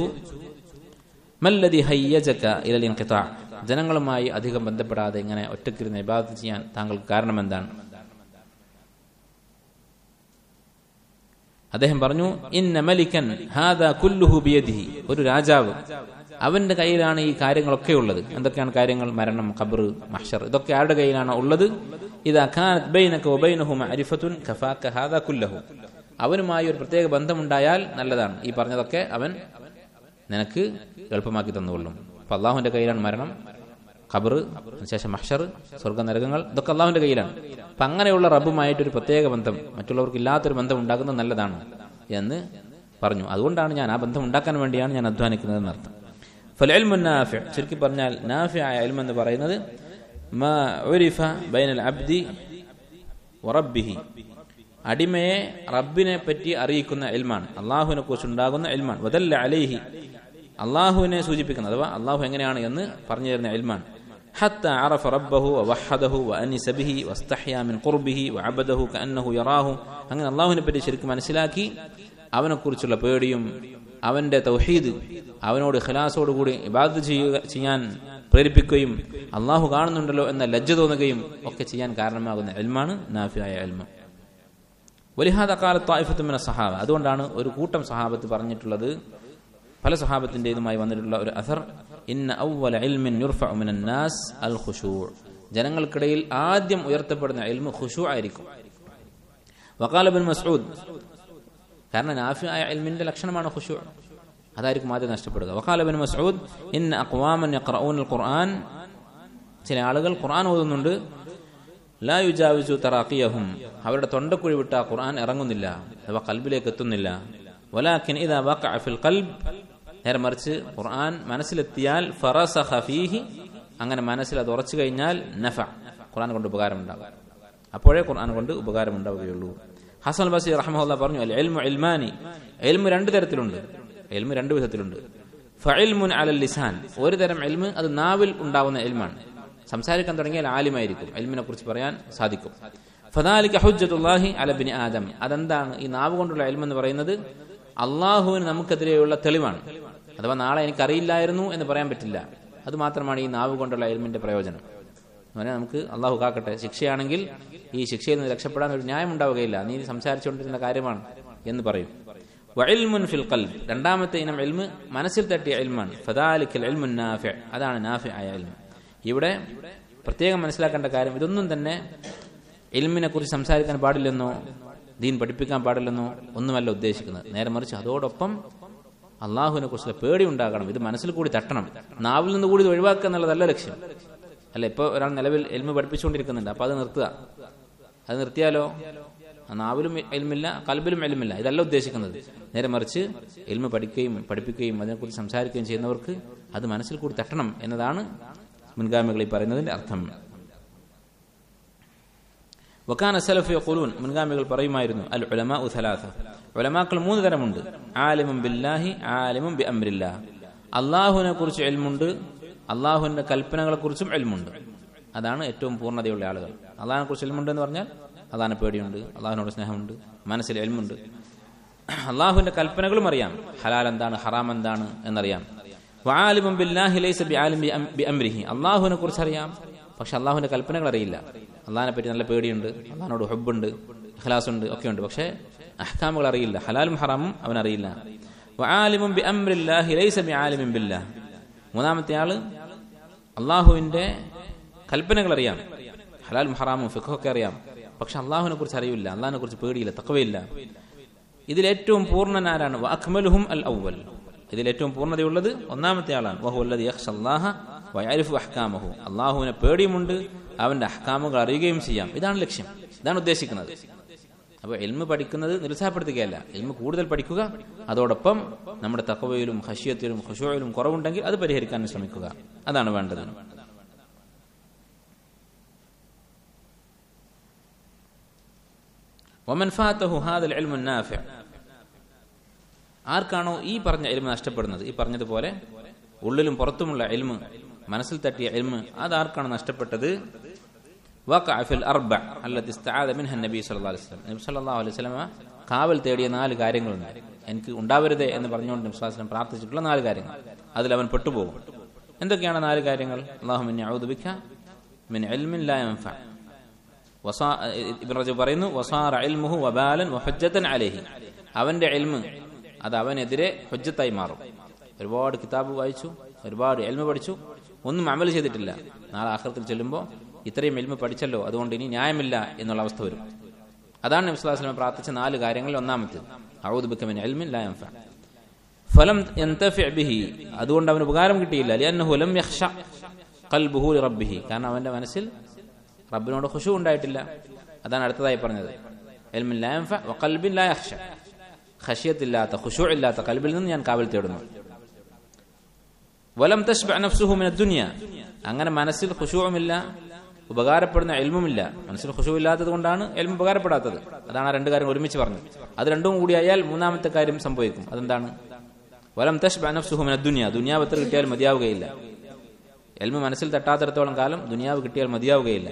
മല്ലതി ഹയ്യജക്ക ഇലൽ ഇൻഖിതാ ജനങ്ങളുമായി അധികം ബന്ധപ്പെടാതെ ഇങ്ങനെ ഒറ്റക്കിരുന്ന് ഇബാദത്ത് ചെയ്യാൻ താങ്കൾക്ക് കാരണം എന്താണ് അദ്ദേഹം പറഞ്ഞു ഇന്ന മലിക്കൻ ഹാദ കുല്ലുഹു ബിയദിഹി ഒരു രാജാവ് അവന്റെ കയ്യിലാണ് ഈ കാര്യങ്ങളൊക്കെ ഉള്ളത് എന്തൊക്കെയാണ് കാര്യങ്ങൾ മരണം ഖബർ മഹ്ഷർ ഇതൊക്കെ ആരുടെ കയ്യിലാണ് ഉള്ളത് ഇത് അഖാനത് ബൈനക വബൈനഹു മഅരിഫത്തുൻ കഫാക ഹാദ കുല്ലഹു അവനുമായി ഒരു പ്രത്യേക ബന്ധമുണ്ടായാൽ നല്ലതാണ് ഈ പറഞ്ഞതൊക്കെ അവൻ നിനക്ക് എളുപ്പമാക്കി തന്നുകൊള്ളും അപ്പൊ അള്ളാഹുവിന്റെ കയ്യിലാണ് മരണം ഖബർ അതിനുശേഷം മഹ്ഷർ സ്വർഗ നരകങ്ങൾ ഇതൊക്കെ അള്ളാഹുവിന്റെ കയ്യിലാണ് അപ്പൊ അങ്ങനെയുള്ള റബ്ബുമായിട്ടൊരു പ്രത്യേക ബന്ധം മറ്റുള്ളവർക്ക് ഇല്ലാത്തൊരു ബന്ധം ഉണ്ടാകുന്നത് നല്ലതാണ് എന്ന് പറഞ്ഞു അതുകൊണ്ടാണ് ഞാൻ ആ ബന്ധം ഉണ്ടാക്കാൻ വേണ്ടിയാണ് ഞാൻ അധ്വാനിക്കുന്നതെന്ന് അർത്ഥം ഫൽഇൽമു നാഫി ചുരുക്കി പറഞ്ഞാൽ നാഫി ആയ ഇൽമ എന്ന് പറയുന്നത് മാ ഉരിഫ ബൈനൽ അബ്ദി വറബ്ബിഹി അടിമയെ റബ്ബിനെ പറ്റി അറിയിക്കുന്ന ഇൽമാണ് അള്ളാഹുവിനെ കുറിച്ച് ഉണ്ടാകുന്ന ഇൽമാണ് വദല്ല അലൈഹി അള്ളാഹുവിനെ സൂചിപ്പിക്കുന്നത് അഥവാ അള്ളാഹു എങ്ങനെയാണ് എന്ന് പറഞ്ഞു തരുന്ന ഇൽമാണ് حتى عرف ربه ووحده وأنس به واستحيا من قربه وعبده كأنه يراه അങ്ങനെ അള്ളാഹുവിനെ പറ്റി ശരിക്കും മനസ്സിലാക്കി അവനെക്കുറിച്ചുള്ള പേടിയും അവന്റെ തൗഹീദ് അവനോട് ഖലാസോടുകൂടി ഇബാദത്ത് ചെയ്യുക ചെയ്യാൻ പ്രേരിപ്പിക്കുകയും അള്ളാഹു കാണുന്നുണ്ടല്ലോ എന്ന ലജ്ജ തോന്നുകയും ഒക്കെ ചെയ്യാൻ കാരണമാകുന്ന എൽമാണ് നാഫിയായ എൽമ വലിഹാദ കാലത്ത് തായിഫത്തുമിന സഹാബ അതുകൊണ്ടാണ് ഒരു കൂട്ടം സഹാബത്ത് പറഞ്ഞിട്ടുള്ളത് പല സഹാബത്തിന്റെ ഇതുമായി വന്നിട്ടുള്ള ഒരു അസർ ഇന്ന ഔവല ഇൽമിൻ യുർഫഉ മിനൻ നാസ് അൽ ഖുശൂ ജനങ്ങൾക്കിടയിൽ ആദ്യം ഉയർത്തപ്പെടുന്ന ഇൽമു ഖുശൂ ആയിരിക്കും വഖാല ബിൻ മസ്ഊദ് കാരണം നാഫിയായ ഇൽമിന്റെ ലക്ഷണമാണ് ഖുശൂ അതായിരിക്കും ആദ്യം നഷ്ടപ്പെടുക വഖാല ബിൻ മസ്ഊദ് ഇന്ന അഖ്വാമൻ യഖറഊന അൽ ഖുർആൻ ചില ആളുകൾ ഖുർആൻ ഓതുന്നുണ്ട് ലാ യുജാവിസു തറാഖിയഹും അവരുടെ തൊണ്ടക്കുഴി വിട്ട ഖുർആൻ ഇറങ്ങുന്നില്ല അഥവാ കൽബിലേക്ക് എത്തുന്നില്ല വലാക്കിൻ ഇദാ വഖഅ ഫിൽ ഖൽബ് നേരെ മറിച്ച് ഖുർആൻ മനസ്സിലെത്തിയാൽ ഫറസഖ ഫീഹി അങ്ങനെ മനസ്സിൽ അത് ഉറച്ചു കഴിഞ്ഞാൽ നഫ ഖുർആൻ കൊണ്ട് ഉപകാരമുണ്ടാകും അപ്പോഴേ ഖുർആൻ കൊണ്ട് ഉപകാരമുണ്ടാവുകയുള്ളൂ ഹസൻ ബസീർ റഹ്മുല്ല പറഞ്ഞു അൽ എൽമു എൽമാനി എൽമു രണ്ട് തരത്തിലുണ്ട് എൽമു രണ്ട് വിധത്തിലുണ്ട് ഫഇൽമുൻ അലൽ ലിസാൻ ഒരു തരം എൽമ് അത് നാവിൽ ഉണ്ടാവുന്ന എൽമാണ് സംസാരിക്കാൻ തുടങ്ങിയാൽ ആലിമായിരിക്കും എൽമിനെ കുറിച്ച് പറയാൻ സാധിക്കും ഫദാലിക ഹുജ്ജത്തുല്ലാഹി അലബിന് ആദം അതെന്താണ് ഈ നാവ് കൊണ്ടുള്ള എൽമെന്ന് പറയുന്നത് അള്ളാഹുവിന് നമുക്കെതിരെയുള്ള തെളിവാണ് അഥവാ നാളെ എനിക്കറിയില്ലായിരുന്നു എന്ന് പറയാൻ പറ്റില്ല അത് മാത്രമാണ് ഈ നാവ് കൊണ്ടുള്ള എൽമിന്റെ പ്രയോജനം അങ്ങനെ നമുക്ക് അള്ളാഹു കാക്കട്ടെ ശിക്ഷയാണെങ്കിൽ ഈ ശിക്ഷയിൽ നിന്ന് രക്ഷപ്പെടാൻ ഒരു ന്യായം ഉണ്ടാവുകയില്ല നീ സംസാരിച്ചുകൊണ്ടിരുന്ന കാര്യമാണ് എന്ന് പറയും വഇൽമുൻ ഫിൽ ഖൽബ് രണ്ടാമത്തെ ഇനം എൽമ് മനസ്സിൽ തട്ടിയ എൽമാണ് ഫദാലിക്കൽ എൽമുൻ നാഫി അതാണ് നാഫി ആയ എൽമ് ഇവിടെ പ്രത്യേകം മനസ്സിലാക്കേണ്ട കാര്യം ഇതൊന്നും തന്നെ എൽമിനെ കുറിച്ച് സംസാരിക്കാൻ പാടില്ലെന്നോ ദീൻ പഠിപ്പിക്കാൻ പാടില്ലെന്നോ ഒന്നുമല്ല ഉദ്ദേശിക്കുന്നത് നേരെ മറിച്ച് അതോടൊപ്പം അള്ളാഹുവിനെ കുറിച്ചുള്ള പേടി ഉണ്ടാകണം ഇത് മനസ്സിൽ കൂടി തട്ടണം നാവിൽ നിന്ന് കൂടി ഇത് ഒഴിവാക്കുക എന്നുള്ളതല്ല ലക്ഷ്യം അല്ല ഇപ്പൊ ഒരാൾ നിലവിൽ എൽമ പഠിപ്പിച്ചുകൊണ്ടിരിക്കുന്നുണ്ട് അപ്പൊ അത് നിർത്തുക അത് നിർത്തിയാലോ ആ നാവിലും എൽമില്ല കൽബിലും എൽമില്ല ഇതല്ല ഉദ്ദേശിക്കുന്നത് നേരെ മറിച്ച് എൽമ പഠിക്കുകയും പഠിപ്പിക്കുകയും അതിനെക്കുറിച്ച് സംസാരിക്കുകയും ചെയ്യുന്നവർക്ക് അത് മനസ്സിൽ കൂടി തട്ടണം എന്നതാണ് മുൻഗാമികളിൽ പറയുന്നതിന്റെ അർത്ഥം വക്കാന സലഫ് യഖൂലൂൻ മുൻഗാമികൾ പറയുമായിരുന്നു അൽ ഉലമാ ഉസലാസ ഉലമാക്കൾ മൂന്ന് തരമുണ്ട് ആലിമും ബില്ലാഹി ആലിമും ബി അമ്രില്ലാ അള്ളാഹുവിനെ കുറിച്ച് എൽമുണ്ട് അള്ളാഹുവിന്റെ കൽപ്പനകളെ കുറിച്ചും എൽമുണ്ട് അതാണ് ഏറ്റവും പൂർണ്ണതയുള്ള ആളുകൾ അള്ളാഹിനെ കുറിച്ച് എൽമുണ്ട് എന്ന് പറഞ്ഞാൽ അള്ളാഹിനെ പേടിയുണ്ട് അള്ളാഹുവിനോട് സ്നേഹമുണ്ട് മനസ്സിൽ എൽമുണ്ട് അള്ളാഹുവിന്റെ കൽപ്പനകളും അറിയാം ഹലാൽ എന്താണ് ഹറാം എന്താണ് എന്നറിയാം വാലിമും ബില്ലാഹി ലൈസ ബി ആലിം ബി അംരിഹി അള്ളാഹുവിനെ കുറിച്ച് അറിയാം പക്ഷെ അള്ളാഹുവിന്റെ കൽപ്പനകൾ അറിയില്ല അള്ളാഹിനെ പറ്റി നല്ല പേടിയുണ്ട് അള്ളാഹിനോട് ഹുബുണ്ട് ഇഖ്ലാസ് ഉണ്ട് ഒക്കെ ഉണ്ട് പക്ഷേ അഹ്കാമുകൾ അറിയില്ല ഹലാലും ഹറാമും അവൻ അറിയില്ല വആലിമും ബി അംരില്ലാഹി ലൈസ ബി ആലിമിൻ ബില്ലാഹ് മൂന്നാമത്തെ ആള് അള്ളാഹുവിന്റെ കൽപ്പനകൾ അറിയാം ഹലാലും ഹറാമും ഫിഖൊക്കെ അറിയാം പക്ഷെ അള്ളാഹുവിനെ കുറിച്ച് അറിയില്ല അള്ളാഹിനെ കുറിച്ച് പേടിയില്ല തക്കവയില്ല ഇതിലേറ്റവും പൂർണ്ണനാരാണ് അക്മലുഹും അൽ ഔവൽ ഇതിലേറ്റവും പൂർണ്ണതയുള്ളത് ഒന്നാമത്തെ ആളാണ് വഹു അല്ലദി യഖ്ഷ അല്ലാഹ വയരിഫു അഹ്കാമഹു അള്ളാഹുവിനെ പേടിയുമുണ്ട് അവന്റെ അഹ്കാമുകൾ അറിയുകയും ചെയ്യാം ഇതാണ് ലക്ഷ്യം ഇതാണ് ഉദ്ദേശിക്കുന്നത് അപ്പോൾ എൽമ് പഠിക്കുന്നത് നിരുത്സാഹപ്പെടുത്തുകയല്ല എൽമ് കൂടുതൽ പഠിക്കുക അതോടൊപ്പം നമ്മുടെ തക്കവയിലും ഹഷ്യത്തിലും ഹുഷോയിലും കുറവുണ്ടെങ്കിൽ അത് പരിഹരിക്കാൻ ശ്രമിക്കുക അതാണ് വേണ്ടത് ومن فاته هذا العلم النافع ആർക്കാണോ ഈ പറഞ്ഞ എൽമ് നഷ്ടപ്പെടുന്നത് ഈ പറഞ്ഞതുപോലെ ഉള്ളിലും പുറത്തുമുള്ള എൽമ് മനസ്സിൽ തട്ടിയ എൽമ് അതാർക്കാണ് നഷ്ടപ്പെട്ടത് വഖഅഫിൽ അർബ അല്ലത്തി ഇസ്തആദ മിൻഹ നബി സല്ലല്ലാഹു അലൈഹി വസല്ലം നബി സല്ലല്ലാഹു അലൈഹി വസല്ലം കാവൽ തേടിയ നാല് കാര്യങ്ങളുണ്ട് എനിക്ക് ഉണ്ടാവരുതേ എന്ന് പറഞ്ഞുകൊണ്ട് നബി സല്ലല്ലാഹു അലൈഹി വസല്ലം പ്രാർത്ഥിച്ചിട്ടുള്ള നാല് കാര്യങ്ങൾ അതിൽ അവൻ പെട്ടുപോകും എന്തൊക്കെയാണ് നാല് കാര്യങ്ങൾ അല്ലാഹുമ്മ ഇന്നി അഊദു ബിക മിൻ ഇൽമിൻ ലാ യൻഫഅ വസാ ഇബ്നു റജബ് പറയുന്നു വസാറ ഇൽമുഹു വബാലൻ വഹജ്ജതൻ അലൈഹി അവന്റെ ഇൽമ് അത് അവനെതിരെ ഹുജ്ജത്തായി മാറും ഒരുപാട് കിതാബ് വായിച്ചു ഒരുപാട് എൽമ പഠിച്ചു ഒന്നും അമൽ ചെയ്തിട്ടില്ല നാളെ ആഹ്റത്തിൽ ചെല്ലുമ്പോൾ ഇത്രയും എൽമ പഠിച്ചല്ലോ അതുകൊണ്ട് ഇനി ന്യായമില്ല എന്നുള്ള അവസ്ഥ വരും അതാണ് നബി സ്വല്ലല്ലാഹു അലൈഹി വസല്ലം പ്രാർത്ഥിച്ച നാല് കാര്യങ്ങളിൽ ഒന്നാമത്തേത് അഊദു ബിക മിൻ ഇൽമിൻ ലാ യൻഫഅ ഫലം യന്തഫിഅ ബിഹി അതുകൊണ്ട് അവന് ഉപകാരം കിട്ടിയില്ല ലിഅന്നഹു ലം യഖ്ഷ ഖൽബുഹു ലിറബ്ബിഹി കാരണം അവന്റെ മനസ്സിൽ റബ്ബിനോട് ഖുശൂ ഉണ്ടായിട്ടില്ല അതാണ് അടുത്തതായി പറഞ്ഞത് ഇൽമിൻ ലാ യൻഫഅ വഖൽബിൻ ലാ യഖ്ഷ ഖശിയത്തില്ലാത്ത ഖുശൂ ഇല്ലാത്ത കൽബിൽ നിന്ന് ഞാൻ കാവൽ തേടുന്നു വലം തഷ്ബ നഫ്സുഹു മിന ദുനിയ അങ്ങനെ മനസ്സിൽ ഖുശൂവുമില്ല ഉപകാരപ്പെടുന്ന എൽമുമില്ല മനസ്സിൽ ഖുശൂ ഇല്ലാത്തത് കൊണ്ടാണ് എൽമ ഉപകാരപ്പെടാത്തത് അതാണ് ആ രണ്ട് കാര്യം ഒരുമിച്ച് പറഞ്ഞത് അത് രണ്ടും കൂടി ആയാൽ മൂന്നാമത്തെ കാര്യം സംഭവിക്കും അതെന്താണ് വലം തഷ്ബ നഫ്സുഹു മിന ദുനിയ ദുനിയാവ് എത്ര കിട്ടിയാൽ മതിയാവുകയില്ല എൽമ മനസ്സിൽ തട്ടാത്തിടത്തോളം കാലം ദുനിയാവ് കിട്ടിയാൽ മതിയാവുകയില്ല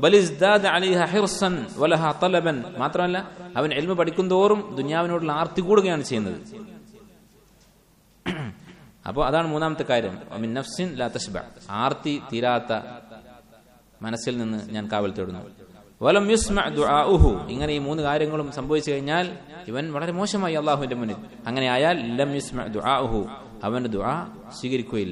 മാത്രമല്ല അവൻ എൽമ പഠിക്കുന്തോറും ദുനിയാവിനോടുള്ള ആർത്തി കൂടുകയാണ് ചെയ്യുന്നത് അപ്പോൾ അതാണ് മൂന്നാമത്തെ കാര്യം മിൻ നഫ്സിൻ ലാ തഷ്ബ ആർത്തി തീരാത്ത മനസ്സിൽ നിന്ന് ഞാൻ കാവൽ തേടുന്നു വലം യുസ്മ ദുആഉഹു ഇങ്ങനെ ഈ മൂന്ന് കാര്യങ്ങളും സംഭവിച്ചു കഴിഞ്ഞാൽ ഇവൻ വളരെ മോശമായി അള്ളാഹുവിന്റെ മുന്നിൽ അങ്ങനെ ആയാൽ ലം യുസ്മ ദുആഉഹു അവന്റെ ദുആ സ്വീകരിക്കുകയില്ല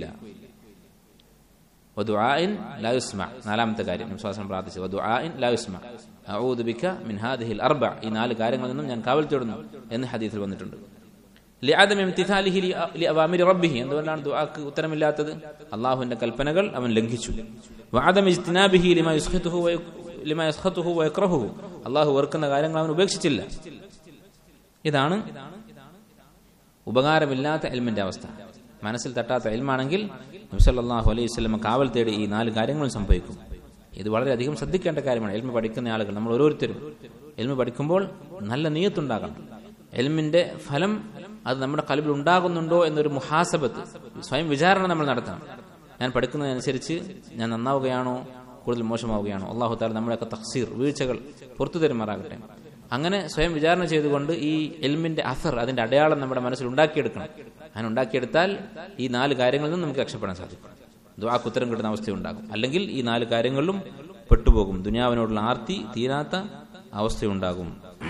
വദുആഇൻ ലാ യുസ്മ നാലാമത്തെ കാര്യം വിശ്വാസം പ്രാർത്ഥിച്ചു വദുആഇൻ ലാ യുസ്മ അഊദു ബിക മിൻ ഹാദിഹിൽ അർബ ഈ നാല് കാര്യങ്ങളിൽ നിന്നും ഞാൻ കാവൽ തേടുന്നു എന്ന് ഹദീസിൽ വന്നിട്ടുണ്ട് ലിഅദം ഇംതിഥാലിഹി ലിഅവാമിരി റബ്ബിഹി എന്തുകൊണ്ടാണ് ദുആക്ക് ഉത്തരമില്ലാത്തത് അള്ളാഹുവിന്റെ കൽപ്പനകൾ അവൻ ലംഘിച്ചു വഅദം ഇജ്തിനാബിഹി ലിമാ യുസ്ഖിതുഹു ലിമാ യസ്ഖതുഹു വയക്റഹുഹു അള്ളാഹു വെറുക്കുന്ന കാര്യങ്ങൾ അവൻ ഉപേക്ഷിച്ചില്ല ഇതാണ് ഉപകാരമില്ലാത്ത എൽമിന്റെ അവസ്ഥ മനസ്സിൽ തട്ടാത്ത എൽമാണെങ്കിൽ നബ്സല്ലാഹു അലൈഹി സ്വലമ കാവൽ തേടി ഈ നാല് കാര്യങ്ങളും സംഭവിക്കും ഇത് വളരെയധികം ശ്രദ്ധിക്കേണ്ട കാര്യമാണ് എൽമ പഠിക്കുന്ന ആളുകൾ നമ്മൾ ഓരോരുത്തരും എൽമ പഠിക്കുമ്പോൾ നല്ല നീയത്തുണ്ടാകണം എൽമിന്റെ ഫലം അത് നമ്മുടെ കലബിൽ ഉണ്ടാകുന്നുണ്ടോ എന്നൊരു മുഹാസബത്ത് സ്വയം വിചാരണ നമ്മൾ നടത്തണം ഞാൻ പഠിക്കുന്നതനുസരിച്ച് ഞാൻ നന്നാവുകയാണോ കൂടുതൽ മോശമാവുകയാണോ അള്ളാഹു താല നമ്മുടെയൊക്കെ തഫ്സീർ വീഴ്ചകൾ പുറത്തു തരുമാറാകട്ടെ അങ്ങനെ സ്വയം വിചാരണ ചെയ്തുകൊണ്ട് ഈ എൽമിന്റെ അസർ അതിന്റെ അടയാളം നമ്മുടെ മനസ്സിൽ ഉണ്ടാക്കിയെടുക്കണം അങ്ങനെ ഉണ്ടാക്കിയെടുത്താൽ ഈ നാല് കാര്യങ്ങളിൽ നിന്നും നമുക്ക് രക്ഷപ്പെടാൻ സാധിക്കും ദ്വാക്ക് ഉത്തരം കിട്ടുന്ന അവസ്ഥയുണ്ടാകും അല്ലെങ്കിൽ ഈ നാല് കാര്യങ്ങളിലും പെട്ടുപോകും ദുനിയാവിനോടുള്ള ആർത്തി തീരാത്ത അവസ്ഥയുണ്ടാകും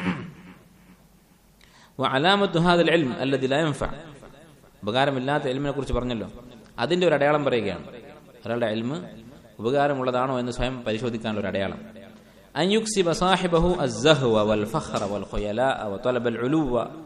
അലാമത്ത് ഹാദൽ എൽം അല്ലതി ലയംഫ ഉപകാരമില്ലാത്ത എൽമിനെ കുറിച്ച് പറഞ്ഞല്ലോ അതിന്റെ ഒരു അടയാളം പറയുകയാണ് ഒരാളുടെ എൽമ് ഉപകാരമുള്ളതാണോ എന്ന് സ്വയം പരിശോധിക്കാനുള്ള ഒരു അടയാളം أن يكسب صاحبه الزهو والفخر والخيلاء وطلب العلو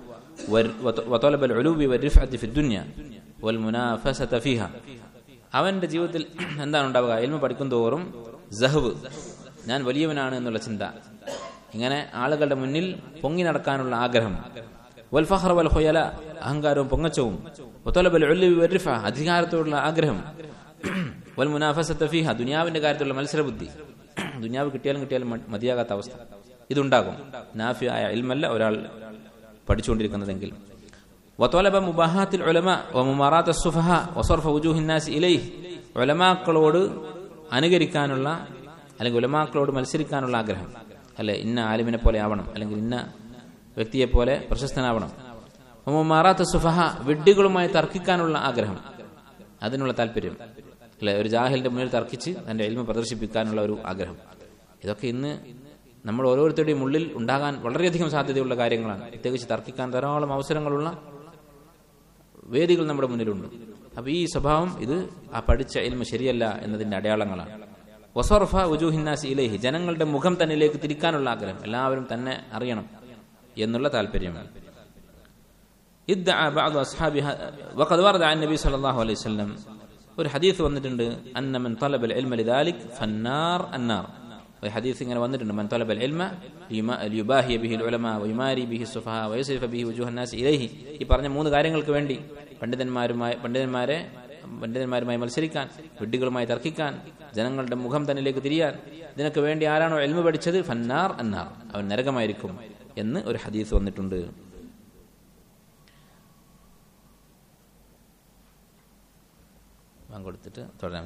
وطلب العلو والرفعة في الدنيا والمنافسة فيها അവന്റെ ജീവിതത്തിൽ എന്താണ് ഉണ്ടാവുക എൽമ പഠിക്കും തോറും ജഹ്വ് ഞാൻ വലിയവനാണ് എന്നുള്ള ചിന്ത ഇങ്ങനെ ആളുകളുടെ മുന്നിൽ പൊങ്ങി നടക്കാനുള്ള ആഗ്രഹം വൽ ഫഹ്റ വൽ ഹൊയല അഹങ്കാരവും പൊങ്ങച്ചവും അധികാരത്തോടുള്ള ആഗ്രഹം വൽ മുനാഫസത്ത ഫീഹ ദുനിയാവിന്റെ കാര്യത്തിലുള്ള മത്സരബുദ്ധി ദുനിയാവ് കിട്ടിയാലും കിട്ടിയാലും മതിയാകാത്ത അവസ്ഥ ഇതുണ്ടാകും നാഫി ആയ ഇൽമല്ല ഒരാൾ പഠിച്ചുകൊണ്ടിരിക്കുന്നതെങ്കിൽ وطلب مباهات العلماء وممارات السفهاء وصرف وجوه الناس إليه ഉലമാക്കളോട് അനുകരിക്കാനുള്ള അല്ലെങ്കിൽ ഉലമാക്കളോട് മത്സരിക്കാനുള്ള ആഗ്രഹം അല്ലെ ഇന്ന ആലിമിനെ പോലെ ആവണം അല്ലെങ്കിൽ ഇന്ന വ്യക്തിയെ പോലെ പ്രശസ്തനാവണം മുമാറാത്ത സുഫഹ വിഡ്ഢികളുമായി തർക്കിക്കാനുള്ള ആഗ്രഹം അതിനുള്ള താല്പര്യം അല്ലെ ഒരു ജാഹിലിന്റെ മുന്നിൽ തർക്കിച്ച് തന്റെ എൽമ പ്രദർശിപ്പിക്കാനുള്ള ഒരു ആഗ്രഹം ഇതൊക്കെ ഇന്ന് നമ്മൾ ഓരോരുത്തരുടെയും ഉള്ളിൽ ഉണ്ടാകാൻ വളരെയധികം സാധ്യതയുള്ള കാര്യങ്ങളാണ് പ്രത്യേകിച്ച് തർക്കിക്കാൻ ധാരാളം അവസരങ്ങളുള്ള വേദികൾ നമ്മുടെ മുന്നിലുണ്ട് അപ്പൊ ഈ സ്വഭാവം ഇത് ആ പഠിച്ച എൽമ ശരിയല്ല എന്നതിന്റെ അടയാളങ്ങളാണ് വസോർഫ ഉജൂഹിന്നാസ് ഇലേഹി ജനങ്ങളുടെ മുഖം തന്നിലേക്ക് തിരിക്കാനുള്ള ആഗ്രഹം എല്ലാവരും തന്നെ അറിയണം എന്നുള്ള താല്പര്യമാണ് ادعى بعض أصحاب وقد ورد عن النبي صلى الله عليه وسلم ഒരു ഹദീസ് വന്നിട്ടുണ്ട് അന്ന മൻ തലബ العلم لذلك فالنار النار ഒരു ഹദീസ് ഇങ്ങനെ വന്നിട്ടുണ്ട് മൻ തലബ العلم ليباهي به العلماء ويماري به السفهاء ويصرف به وجوه الناس إليه ഈ പറഞ്ഞ മൂന്ന് കാര്യങ്ങൾക്ക് വേണ്ടി പണ്ഡിതന്മാരുമായി പണ്ഡിതന്മാരെ പണ്ഡിതന്മാരുമായി മത്സരിക്കാൻ വിഡ്ഢികളുമായി തർക്കിക്കാൻ ജനങ്ങളുടെ മുഖം തന്നിലേക്ക് തിരിയാൻ ഇതിനൊക്കെ വേണ്ടി ആരാണോ എൽമ പഠിച്ചത് ഫന്നാർ എന്നാർ അവൻ നരകമായിരിക്കും എന്ന് ഒരു ഹദീസ് വന്നിട്ടുണ്ട് കൊടുത്തിട്ട് തുടരാം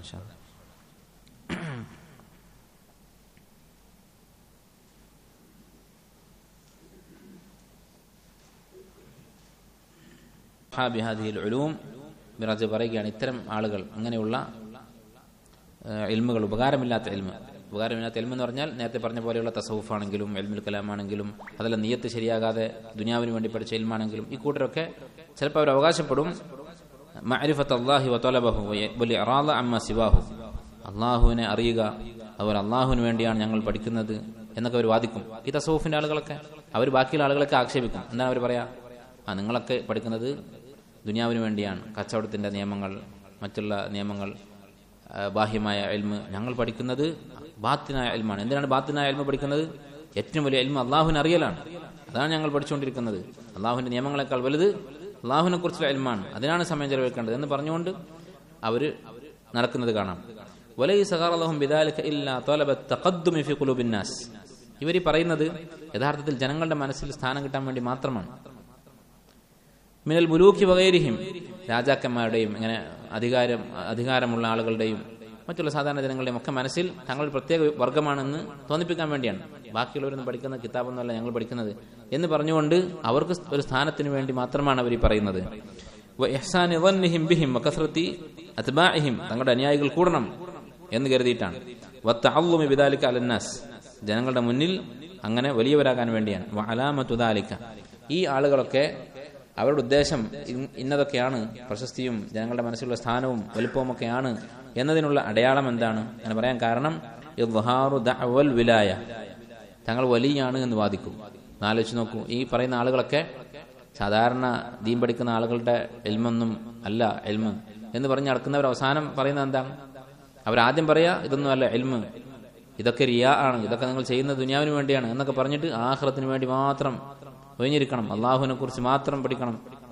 മിറാജ് പറയുകയാണ് ഇത്തരം ആളുകൾ അങ്ങനെയുള്ള എൽമുകൾ ഉപകാരമില്ലാത്ത എൽമ ഉപകാരമില്ലാത്ത എൽമ എന്ന് പറഞ്ഞാൽ നേരത്തെ പറഞ്ഞ പോലെയുള്ള തസവുഫ് ആണെങ്കിലും എൽമുൽ കലാമാണെങ്കിലും അതല്ല നിയത്ത് ശരിയാകാതെ ദുനിയാവിന് വേണ്ടി പഠിച്ച എൽമാണെങ്കിലും ഈ കൂട്ടരൊക്കെ ചിലപ്പോൾ അവർ അവകാശപ്പെടും മഅരിഫത്ത് അള്ളാഹി വത്തോലബഹു വലിയ അറാദ അമ്മ സിവാഹു അള്ളാഹുവിനെ അറിയുക അതുപോലെ അള്ളാഹുവിന് വേണ്ടിയാണ് ഞങ്ങൾ പഠിക്കുന്നത് എന്നൊക്കെ അവർ വാദിക്കും ഈ തസവുഫിന്റെ ആളുകളൊക്കെ അവർ ബാക്കിയുള്ള ആളുകളൊക്കെ ആക്ഷേപിക്കും എന്താണ് അവർ പറയാ ആ നിങ്ങളൊക്കെ പഠിക്കുന്നത് ദുനിയാവിന് വേണ്ടിയാണ് കച്ചവടത്തിന്റെ നിയമങ്ങൾ മറ്റുള്ള നിയമങ്ങൾ ബാഹ്യമായ എൽമ് ഞങ്ങൾ പഠിക്കുന്നത് ബാത്തിനായ എൽമാണ് എന്തിനാണ് ബാത്തിനായ എൽമ പഠിക്കുന്നത് ഏറ്റവും വലിയ എൽമ അള്ളാഹുവിനെ അറിയലാണ് അതാണ് ഞങ്ങൾ പഠിച്ചുകൊണ്ടിരിക്കുന്നത് അള്ളാഹുവിന്റെ നിയമങ്ങളെക്കാൾ വലുത് അള്ളാഹുവിനെ കുറിച്ചുള്ള എൽമാണ് അതിനാണ് സമയം ചെലവഴിക്കേണ്ടത് എന്ന് പറഞ്ഞുകൊണ്ട് അവര് നടക്കുന്നത് കാണാം വലൈ സഹാറഹും ബിന്നാസ് ഇവർ പറയുന്നത് യഥാർത്ഥത്തിൽ ജനങ്ങളുടെ മനസ്സിൽ സ്ഥാനം കിട്ടാൻ വേണ്ടി മാത്രമാണ് മിനൽ മുലൂക്കി വകൈരിഹിം രാജാക്കന്മാരുടെയും ഇങ്ങനെ അധികാരം അധികാരമുള്ള ആളുകളുടെയും മറ്റുള്ള സാധാരണ ജനങ്ങളുടെയും ഒക്കെ മനസ്സിൽ തങ്ങൾ പ്രത്യേക വർഗമാണെന്ന് തോന്നിപ്പിക്കാൻ വേണ്ടിയാണ് ബാക്കിയുള്ളവരൊന്നും പഠിക്കുന്ന കിതാബൊന്നുമല്ല ഞങ്ങൾ പഠിക്കുന്നത് എന്ന് പറഞ്ഞുകൊണ്ട് അവർക്ക് ഒരു സ്ഥാനത്തിന് വേണ്ടി മാത്രമാണ് അവർ ഈ പറയുന്നത് തങ്ങളുടെ അനുയായികൾ കൂടണം എന്ന് കരുതിയിട്ടാണ് അലന്നാസ് ജനങ്ങളുടെ മുന്നിൽ അങ്ങനെ വലിയവരാകാൻ വേണ്ടിയാണ് അലാമത്തുദാലിക്ക ഈ ആളുകളൊക്കെ അവരുടെ ഉദ്ദേശം ഇന്നതൊക്കെയാണ് പ്രശസ്തിയും ജനങ്ങളുടെ മനസ്സിലുള്ള സ്ഥാനവും വലുപ്പവും ഒക്കെയാണ് എന്നതിനുള്ള അടയാളം എന്താണ് എന്ന് പറയാൻ കാരണം വിലായ തങ്ങൾ വലിയാണ് എന്ന് വാദിക്കും ആലോചിച്ച് നോക്കൂ ഈ പറയുന്ന ആളുകളൊക്കെ സാധാരണ ദീൻ പഠിക്കുന്ന ആളുകളുടെ എൽമൊന്നും അല്ല എൽമ് എന്ന് പറഞ്ഞ് നടക്കുന്നവർ അവസാനം പറയുന്നത് എന്താണ് അവരാദ്യം പറയാ ഇതൊന്നും അല്ല എൽമ് ഇതൊക്കെ റിയ ആണ് ഇതൊക്കെ നിങ്ങൾ ചെയ്യുന്ന ദുനിയാവിന് വേണ്ടിയാണ് എന്നൊക്കെ പറഞ്ഞിട്ട് ആഹ്റത്തിന് വേണ്ടി മാത്രം ഒഴിഞ്ഞിരിക്കണം അള്ളാഹുവിനെ കുറിച്ച് മാത്രം പഠിക്കണം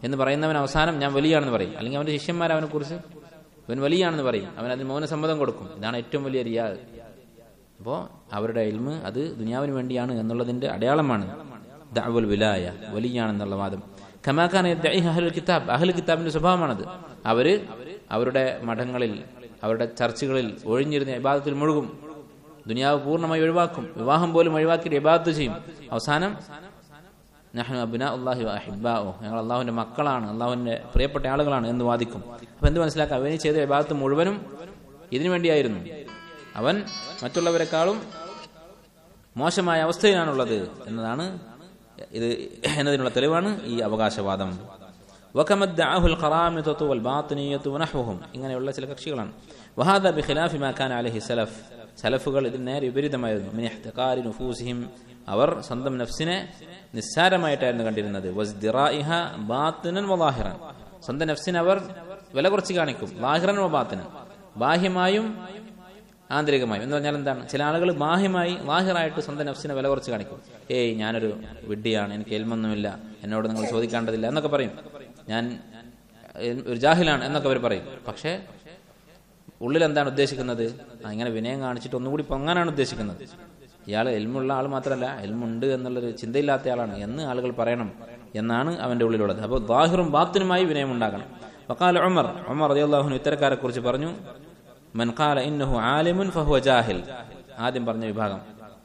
എന്ന് പറയുന്നവൻ അവസാനം ഞാൻ വലിയാണെന്ന് പറയും അല്ലെങ്കിൽ അവന്റെ ശിഷ്യന്മാർ അവനെ കുറിച്ച് ഇവൻ വലിയാണെന്ന് പറയും അവൻ അതിന് മൗനസമ്മതം കൊടുക്കും ഇതാണ് ഏറ്റവും വലിയ റിയാ അപ്പോൾ അവരുടെ ഇൽമ് അത് ദുനിയാവിന് വേണ്ടിയാണ് എന്നുള്ളതിന്റെ അടയാളമാണ് ദഅവുൽ വിലായ വലിയാണെന്നുള്ള വാദം കമാഖാൻ അഹ്ലുൽ കിതാബ് അഹ്ലുൽ കിതാബിന്റെ സ്വഭാവമാണത് അവര് അവരുടെ മഠങ്ങളിൽ അവരുടെ ചർച്ചകളിൽ ഒഴിഞ്ഞിരുന്ന ഇബാദത്തിൽ മുഴുകും ദുനിയാവ് പൂർണ്ണമായി ഒഴിവാക്കും വിവാഹം പോലും ഒഴിവാക്കി ഇബാദത്ത് ചെയ്യും അവസാനം നഹ്നു അബ്നാ അള്ളാഹി അഹിബാओ ഞങ്ങൾ അള്ളാഹുവിന്റെ മക്കളാണ് അള്ളാഹുവിന്റെ പ്രിയപ്പെട്ട ആളുകളാണ് എന്ന് വാദിക്കും അപ്പൊ എന്ത് മനസ്സിലാക്കാം അവന് ചെയ്ത ഇബാദത്ത് മുഴുവനും ഇതിനു വേണ്ടിയായിരുന്നു അവൻ മറ്റുള്ളവരെക്കാളും മോശമായ അവസ്ഥയിലാണുള്ളത് എന്നതാണ് ഇത് എന്നതിനുള്ള തെളിവാണ് ഈ അവകാശവാദം വകമദ്ദഅഹുൽ ഖറാമിതത്തു വൽ ബാത്തിനിയത്തു വനഹ്വുഹും ഇങ്ങനെയുള്ള ചില കക്ഷികളാണ് വഹാദ ബിഖിലാഫി മാ കാന അലൈഹി സലഫ് സലഫുകൾ ഇതിന് നേരെ വിപരീതമായിരുന്നു മിൻ ഇഹ്തിഖാരി നുഫൂസിഹിം അവർ സ്വന്തം നഫ്സിനെ നിസ്സാരമായിട്ടായിരുന്നു കണ്ടിരുന്നത് വസ്ദിറാഇഹ ബാത്തിനൻ വലാഹിറൻ സ്വന്തം നഫ്സിനെ അവർ വില കുറച്ച് കാണിക്കും ലാഹിറൻ വബാത്തിനൻ ബാഹ്യമായും ആന്തരികമായും എന്ന് പറഞ്ഞാൽ എന്താണ് ചില ആളുകൾ ബാഹ്യമായി ലാഹിറായിട്ട് സ്വന്തം നഫ്സിനെ വില കുറച്ച് കാണിക്കും ഏയ് ഞാനൊരു വിഡ്ഢിയാണ് എനിക്ക് എൽമൊന്നുമില്ല എന്നോട് നിങ്ങൾ ചോദിക്കേണ്ടതില്ല എന്നൊക്കെ പറയും ഞാൻ ഒരു ജാഹിലാണ് എന്നൊക്കെ അവർ പറയും പക്ഷേ ഉള്ളിൽ എന്താണ് ഉദ്ദേശിക്കുന്നത് ആ, ഇങ്ങനെ വിനയം കാണിച്ചിട്ട് ഒന്നുകൂടി പൊങ്ങാനാണ് ഉദ്ദേശിക്കുന്നത് ഇയാൾ എൽമുള്ള ആൾ മാത്രമല്ല എൽമുണ്ട് എന്നുള്ളൊരു ചിന്തയില്ലാത്ത ആളാണ് എന്ന് ആളുകൾ പറയണം എന്നാണ് അവന്റെ ഉള്ളിലുള്ളത് അപ്പോൾ ദാഹിറും ബാത്തിനുമായി വിനയം ഉണ്ടാകണം വക്കാല ഉമർ ഉമർ റളിയല്ലാഹു ഇത്തരക്കാരെ കുറിച്ച് പറഞ്ഞു മൻ ഖാല ഇന്നഹു ആലിമുൻ ഫഹുവ ജാഹിൽ ആദ്യം പറഞ്ഞ വിഭാഗം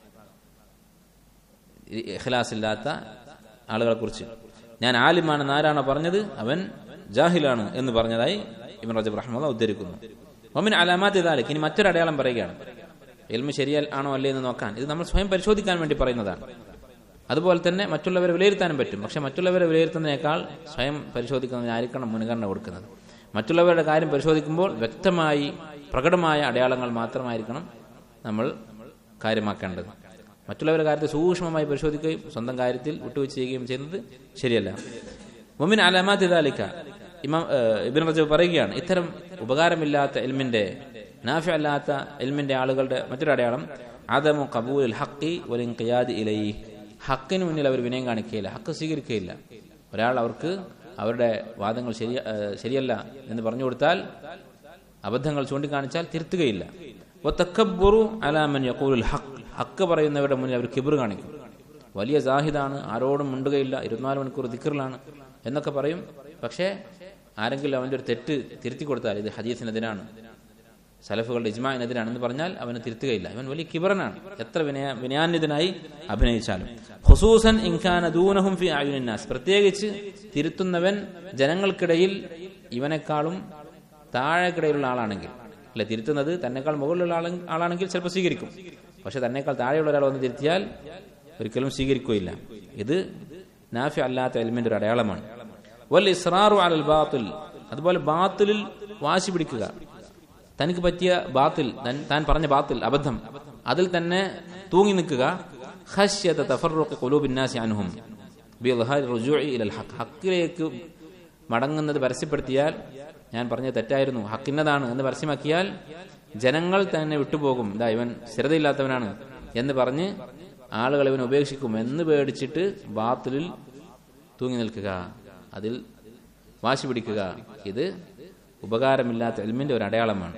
ഈ ഇഖ്ലാസ് ഇല്ലാത്ത ആളുകളെ കുറിച്ച് ഞാൻ ആലിമാണെന്ന് ആരാണോ പറഞ്ഞത് അവൻ ജാഹിലാണ് എന്ന് പറഞ്ഞതായി ഇബൻ റജബ് റഹ്മുള്ള ഉദ്ധരിക്കുന്നു ഒമിൻ അലാമാത്ത് ഇതാലിക്ക് ഇനി മറ്റൊരു അടയാളം പറയുകയാണ് എൽമ ശരിയാൽ ആണോ അല്ലേ എന്ന് നോക്കാൻ ഇത് നമ്മൾ സ്വയം പരിശോധിക്കാൻ വേണ്ടി പറയുന്നതാണ് അതുപോലെ തന്നെ മറ്റുള്ളവരെ വിലയിരുത്താനും പറ്റും പക്ഷെ മറ്റുള്ളവരെ വിലയിരുത്തുന്നതിനേക്കാൾ സ്വയം പരിശോധിക്കുന്നതിനായിരിക്കണം മുൻഗണന കൊടുക്കുന്നത് മറ്റുള്ളവരുടെ കാര്യം പരിശോധിക്കുമ്പോൾ വ്യക്തമായി പ്രകടമായ അടയാളങ്ങൾ മാത്രമായിരിക്കണം നമ്മൾ കാര്യമാക്കേണ്ടത് മറ്റുള്ളവരുടെ കാര്യത്തെ സൂക്ഷ്മമായി പരിശോധിക്കുകയും സ്വന്തം കാര്യത്തിൽ വിട്ടുവീഴ്ച ചെയ്യുകയും ചെയ്യുന്നത് ശരിയല്ല മുമിൻ അലാമാത്ത് ഇതാലിക്ക ഇമാം ഏഹ്, ഇബ്നു റജബ് പറയുകയാണ് ഇത്തരം ഉപകാരമില്ലാത്ത എൽമിന്റെ നാഫി അല്ലാത്ത എൽമിന്റെ ആളുകളുടെ മറ്റൊരു അടയാളം ആദമു കബൂൽ ഹക്കി വലിൻ ഖിയാദ് ഇലൈ ഹക്കിന് മുന്നിൽ അവർ വിനയം കാണിക്കുകയില്ല ഹക്ക് സ്വീകരിക്കുകയില്ല ഒരാൾ അവർക്ക് അവരുടെ വാദങ്ങൾ ശരി ഏഹ്, ശരിയല്ല എന്ന് പറഞ്ഞു കൊടുത്താൽ അബദ്ധങ്ങൾ ചൂണ്ടിക്കാണിച്ചാൽ തിരുത്തുകയില്ല വതക്കബ്ബുറു അലാ മൻ യഖൂലുൽ ഹഖ് ഹക്ക് പറയുന്നവരുടെ മുന്നിൽ അവർ കിബർ കാണിക്കും വലിയ ജാഹിദാണ് ആരോടും മിണ്ടുകയില്ല ഇരുപത്തിനാല് മണിക്കൂർ ദിക്കറിലാണ് എന്നൊക്കെ പറയും പക്ഷേ ആരെങ്കിലും അവന്റെ ഒരു തെറ്റ് തിരുത്തി കൊടുത്താൽ ഇത് ഹദീസിനെതിരാണ് സലഫുകളുടെ ഇജ്മാനെതിരാണെന്ന് പറഞ്ഞാൽ അവന് തിരുത്തുകയില്ല അവൻ വലിയ കിബറനാണ് എത്ര വിനയ വിനയാന്വിതനായി അഭിനയിച്ചാലും ഹുസൂസൻ ഇൻഖാന ദൂനഹും ഫി അയുനാസ് പ്രത്യേകിച്ച് തിരുത്തുന്നവൻ ജനങ്ങൾക്കിടയിൽ ഇവനേക്കാളും താഴെക്കിടയിലുള്ള ആളാണെങ്കിൽ അല്ലെ തിരുത്തുന്നത് തന്നെക്കാൾ മുകളിലുള്ള ആളെ ആളാണെങ്കിൽ ചിലപ്പോൾ സ്വീകരിക്കും പക്ഷെ തന്നെക്കാൾ താഴെയുള്ള ഒരാൾ വന്ന് തിരുത്തിയാൽ ഒരിക്കലും സ്വീകരിക്കുകയില്ല ഇത് നാഫി അല്ലാത്ത എലിമെന്റ് ഒരു അടയാളമാണ് വൽ ഇസ്രാറു അലൽ ബാത്തുൽ അതുപോലെ ബാത്തുലിൽ വാശി പിടിക്കുക തനിക്ക് പറ്റിയ ബാത്തിൽ തൻ- താൻ പറഞ്ഞ ബാത്തിൽ അബദ്ധം അതിൽ തന്നെ തൂങ്ങി നിൽക്കുക ഖശ്യത തഫറുഖ് ഖുലൂബിന്നാസി അൻഹും ബിദ്ഹാരി റുജൂഇ ഇലൽ ഹഖ് ഹക്കിലേക്ക് മടങ്ങുന്നത് പരസ്യപ്പെടുത്തിയാൽ ഞാൻ പറഞ്ഞത് തെറ്റായിരുന്നു ഹക്കിന്നതാണ് എന്ന് പരസ്യമാക്കിയാൽ ജനങ്ങൾ തന്നെ വിട്ടുപോകും ഇതാ ഇവൻ സ്ഥിരതയില്ലാത്തവനാണ് എന്ന് പറഞ്ഞ് ആളുകൾ ഇവൻ ഉപേക്ഷിക്കും എന്ന് പേടിച്ചിട്ട് ബാത്തിലിൽ തൂങ്ങി നിൽക്കുക അതിൽ വാശി പിടിക്കുക ഇത് ഉപകാരമില്ലാത്ത എൽമിന്റെ ഒരു അടയാളമാണ്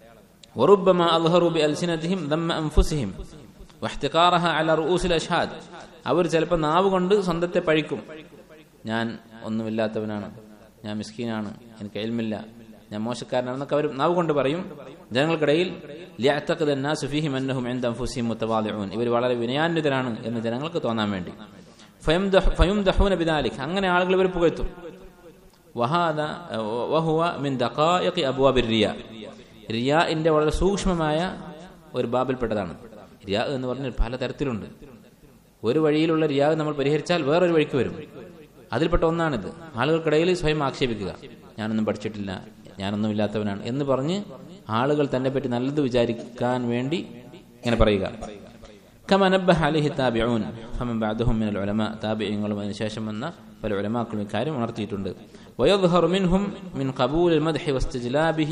وربما أظهروا بألسنتهم ذم أنفسهم واحتقارها على رؤوس الأشهاد അവർ ചിലപ്പോൾ നാവ് കൊണ്ട് സ്വന്തത്തെ പഴിക്കും ഞാൻ ഒന്നുമില്ലാത്തവനാണ് ഞാൻ മിസ്കീനാണ് എനിക്ക് എൽമില്ല ഞാൻ മോശക്കാരനാണെന്നൊക്കെ അവർ നാവ് കൊണ്ട് പറയും ജനങ്ങൾക്കിടയിൽ ليعتقد الناس فيهم أنهم عند أنفسهم متواضعون ഇവർ വളരെ വിനയാന്വിതരാണ് എന്ന് ജനങ്ങൾക്ക് തോന്നാൻ വേണ്ടി ഫയംദഹ് ഫയുംദഹൂന ബിദാലിക് അങ്ങനെ ആളുകൾ ഇവർ പുകഴ്ത്തും വഹാദ വഹുവ മിൻ ദഖായിഖി അബ്വാബിർ റിയ റിയാഇന്റെ വളരെ സൂക്ഷ്മമായ ഒരു ബാബിൽപ്പെട്ടതാണ് റിയാ എന്ന് പറഞ്ഞാൽ പല തരത്തിലുണ്ട് ഒരു വഴിയിലുള്ള റിയാ നമ്മൾ പരിഹരിച്ചാൽ വേറൊരു വഴിക്ക് വരും അതിൽപ്പെട്ട ഒന്നാണിത് ആളുകൾക്കിടയിൽ സ്വയം ആക്ഷേപിക്കുക ഞാനൊന്നും പഠിച്ചിട്ടില്ല ഞാനൊന്നും ഇല്ലാത്തവനാണ് എന്ന് പറഞ്ഞ് ആളുകൾ തന്നെ പറ്റി നല്ലത് വിചാരിക്കാൻ വേണ്ടി ഇങ്ങനെ പറയുക كما نبه عليه التابعون فمن بعدهم من العلماء تابعين അതിന് ശേഷം വന്ന പല ഉലമാക്കളും ഇക്കാര്യം ഉണർത്തിയിട്ടുണ്ട് ويظهر منهم من قبول المدح واستجلابه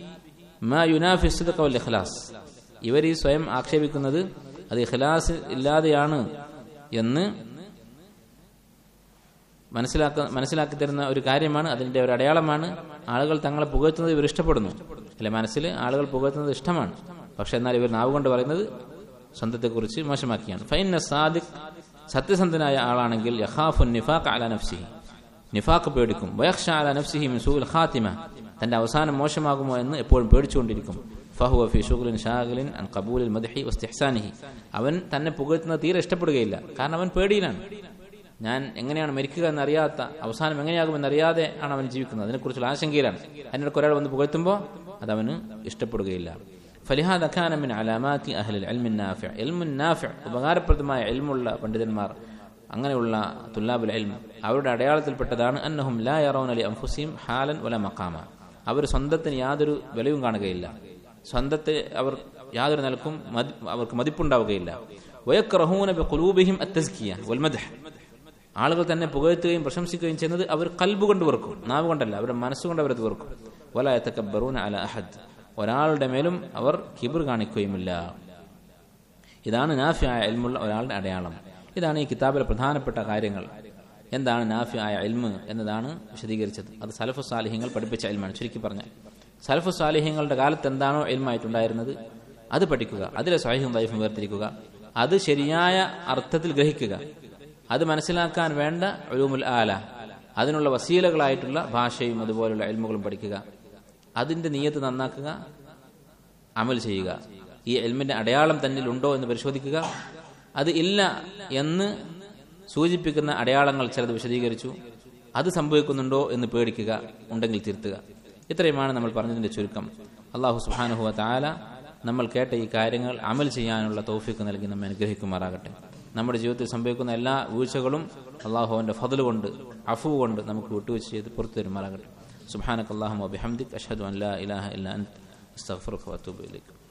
ما ينافي الصدق والإخلاص ഇവർ ഈ സ്വയം ആക്ഷേപിക്കുന്നത് അത് ഇഖ്ലാസ് ഇല്ലാതെയാണ് എന്ന് മനസ്സിലാക്ക മനസ്സിലാക്കി തരുന്ന ഒരു കാര്യമാണ് അതിന്റെ ഒരു അടയാളമാണ് ആളുകൾ തങ്ങളെ പുകഴ്ത്തുന്നത് ഇവർ ഇഷ്ടപ്പെടുന്നു അല്ലെ മനസ്സിൽ ആളുകൾ പുകഴ്ത്തുന്നത് ഇഷ്ടമാണ് പക്ഷെ എന്നാൽ ഇവർ നാവ് കൊണ്ട് പറയുന്നത് സ്വന്തത്തെക്കുറിച്ച് മോശമാക്കിയാണ് ഫൈന സാദിഖ് സത്യസന്ധനായ ആളാണെങ്കിൽ യഹാഫുൻ നിഫാഖ് അല നഫ്സിഹി നിഫാഖ് പേടിക്കും വയക്ഷ അല നഫ്സിഹി മിൻ സൂൽ ഖാത്തിമ തന്റെ അവസാനം മോശമാകുമോ എന്ന് എപ്പോഴും പേടിച്ചുകൊണ്ടിരിക്കും ഫഹുവ ഫി ഷുഗ്ലിൻ ഷാഗിലിൻ അൻ ഖബൂലിൽ മദ്ഹി വസ്തിഹ്സാനിഹി അവൻ തന്നെ പുകഴ്ത്തുന്നത് തീരെ ഇഷ്ടപ്പെടുകയില്ല കാരണം അവൻ പേടിയിലാണ് ഞാൻ എങ്ങനെയാണ് മരിക്കുക എന്നറിയാത്ത അവസാനം എങ്ങനെയാകുമെന്നറിയാതെ ആണ് അവൻ ജീവിക്കുന്നത് അതിനെക്കുറിച്ചുള്ള ആശങ്കയിലാണ് അതിനിടയ്ക്ക് ഒരാൾ വന്ന് പുകഴ്ത്തുമ്പോൾ അത് അവന് ഇഷ്ടപ്പെടുകയില്ല ഫലിഹാദ് അഖാനമിൻ അലാമാത്തി അഹ്ലിൽ എൽമിൻ നാഫിഅ എൽമുൻ നാഫിഅ ഉപകാരപ്രദമായ എൽമുള്ള പണ്ഡിതന്മാർ അങ്ങനെയുള്ള തുല്ലാബുൽ എൽം അവരുടെ അടയാളത്തിൽപ്പെട്ടതാണ് അന്നഹും ലാ യറൗന ലി അൻഫുസിഹിം ഹാലൻ വല മഖാമ അവർ സ്വന്തത്തിന് യാതൊരു വിലയും കാണുകയില്ല സ്വന്തത്തെ അവർ യാതൊരു നിലക്കും മതി- അവർക്ക് മതിപ്പുണ്ടാവുകയില്ല വയക്റഹൂന ബിഖുലൂബിഹിം അത്തസ്കിയ വൽ മദ്ഹ് ആളുകൾ തന്നെ പുകഴ്ത്തുകയും പ്രശംസിക്കുകയും ചെയ്യുന്നത് അവർ കൽബ് കൊണ്ട് വെറുക്കും നാവ് കൊണ്ടല്ല അവരുടെ മനസ്സുകൊണ്ട് അവരത് വെറുക്കും വലായത്തക്കബറൂൻ അല അഹദ് ഒരാളുടെ മേലും അവർ കിബിർ കാണിക്കുകയുമില്ല ഇതാണ് നാഫിയായ എൽമുള്ള ഒരാളുടെ അടയാളം ഇതാണ് ഈ കിതാബിലെ പ്രധാനപ്പെട്ട കാര്യങ്ങൾ എന്താണ് നാഫിയായ എൽമ് എന്നതാണ് വിശദീകരിച്ചത് അത് സലഫു സാലിഹ്യങ്ങൾ പഠിപ്പിച്ച എൽമാണ് ചുരുക്കി പറഞ്ഞാൽ സലഫു സാലിഹ്യങ്ങളുടെ കാലത്ത് എന്താണോ എൽമായിട്ടുണ്ടായിരുന്നത് അത് പഠിക്കുക അതിലെ സാഹിഹ്യം ദൈഫും വേർതിരിക്കുക അത് ശരിയായ അർത്ഥത്തിൽ ഗ്രഹിക്കുക അത് മനസ്സിലാക്കാൻ വേണ്ട ഒഴുമുൽ ആല അതിനുള്ള വസീലകളായിട്ടുള്ള ഭാഷയും അതുപോലുള്ള എൽമുകളും പഠിക്കുക അതിന്റെ നീയത്ത് നന്നാക്കുക അമൽ ചെയ്യുക ഈ എൽമിന്റെ അടയാളം തന്നിൽ ഉണ്ടോ എന്ന് പരിശോധിക്കുക അത് ഇല്ല എന്ന് സൂചിപ്പിക്കുന്ന അടയാളങ്ങൾ ചിലത് വിശദീകരിച്ചു അത് സംഭവിക്കുന്നുണ്ടോ എന്ന് പേടിക്കുക ഉണ്ടെങ്കിൽ തിരുത്തുക ഇത്രയുമാണ് നമ്മൾ പറഞ്ഞതിന്റെ ചുരുക്കം അള്ളാഹു സുബാനുഹുവ താല നമ്മൾ കേട്ട ഈ കാര്യങ്ങൾ അമൽ ചെയ്യാനുള്ള തൗഫീക്ക് നൽകി നമ്മെ അനുഗ്രഹിക്കുമാറാകട്ടെ നമ്മുടെ ജീവിതത്തിൽ സംഭവിക്കുന്ന എല്ലാ വീഴ്ചകളും അള്ളാഹുവിന്റെ ഫضل കൊണ്ട് അഫു കൊണ്ട് നമുക്ക് വിട്ടുവെച്ച് ചെയ്ത് പുറത്തു തരുമാറാകട്ടെ സുബാനക്ക് അള്ളാഹു ബിഹംദിക് അഷ്ഹദു അൻ ലാ ഇലാഹ ഇല്ല അൻത് അസ്തഗ്ഫിറുക വഅതൂബു ഇലൈക്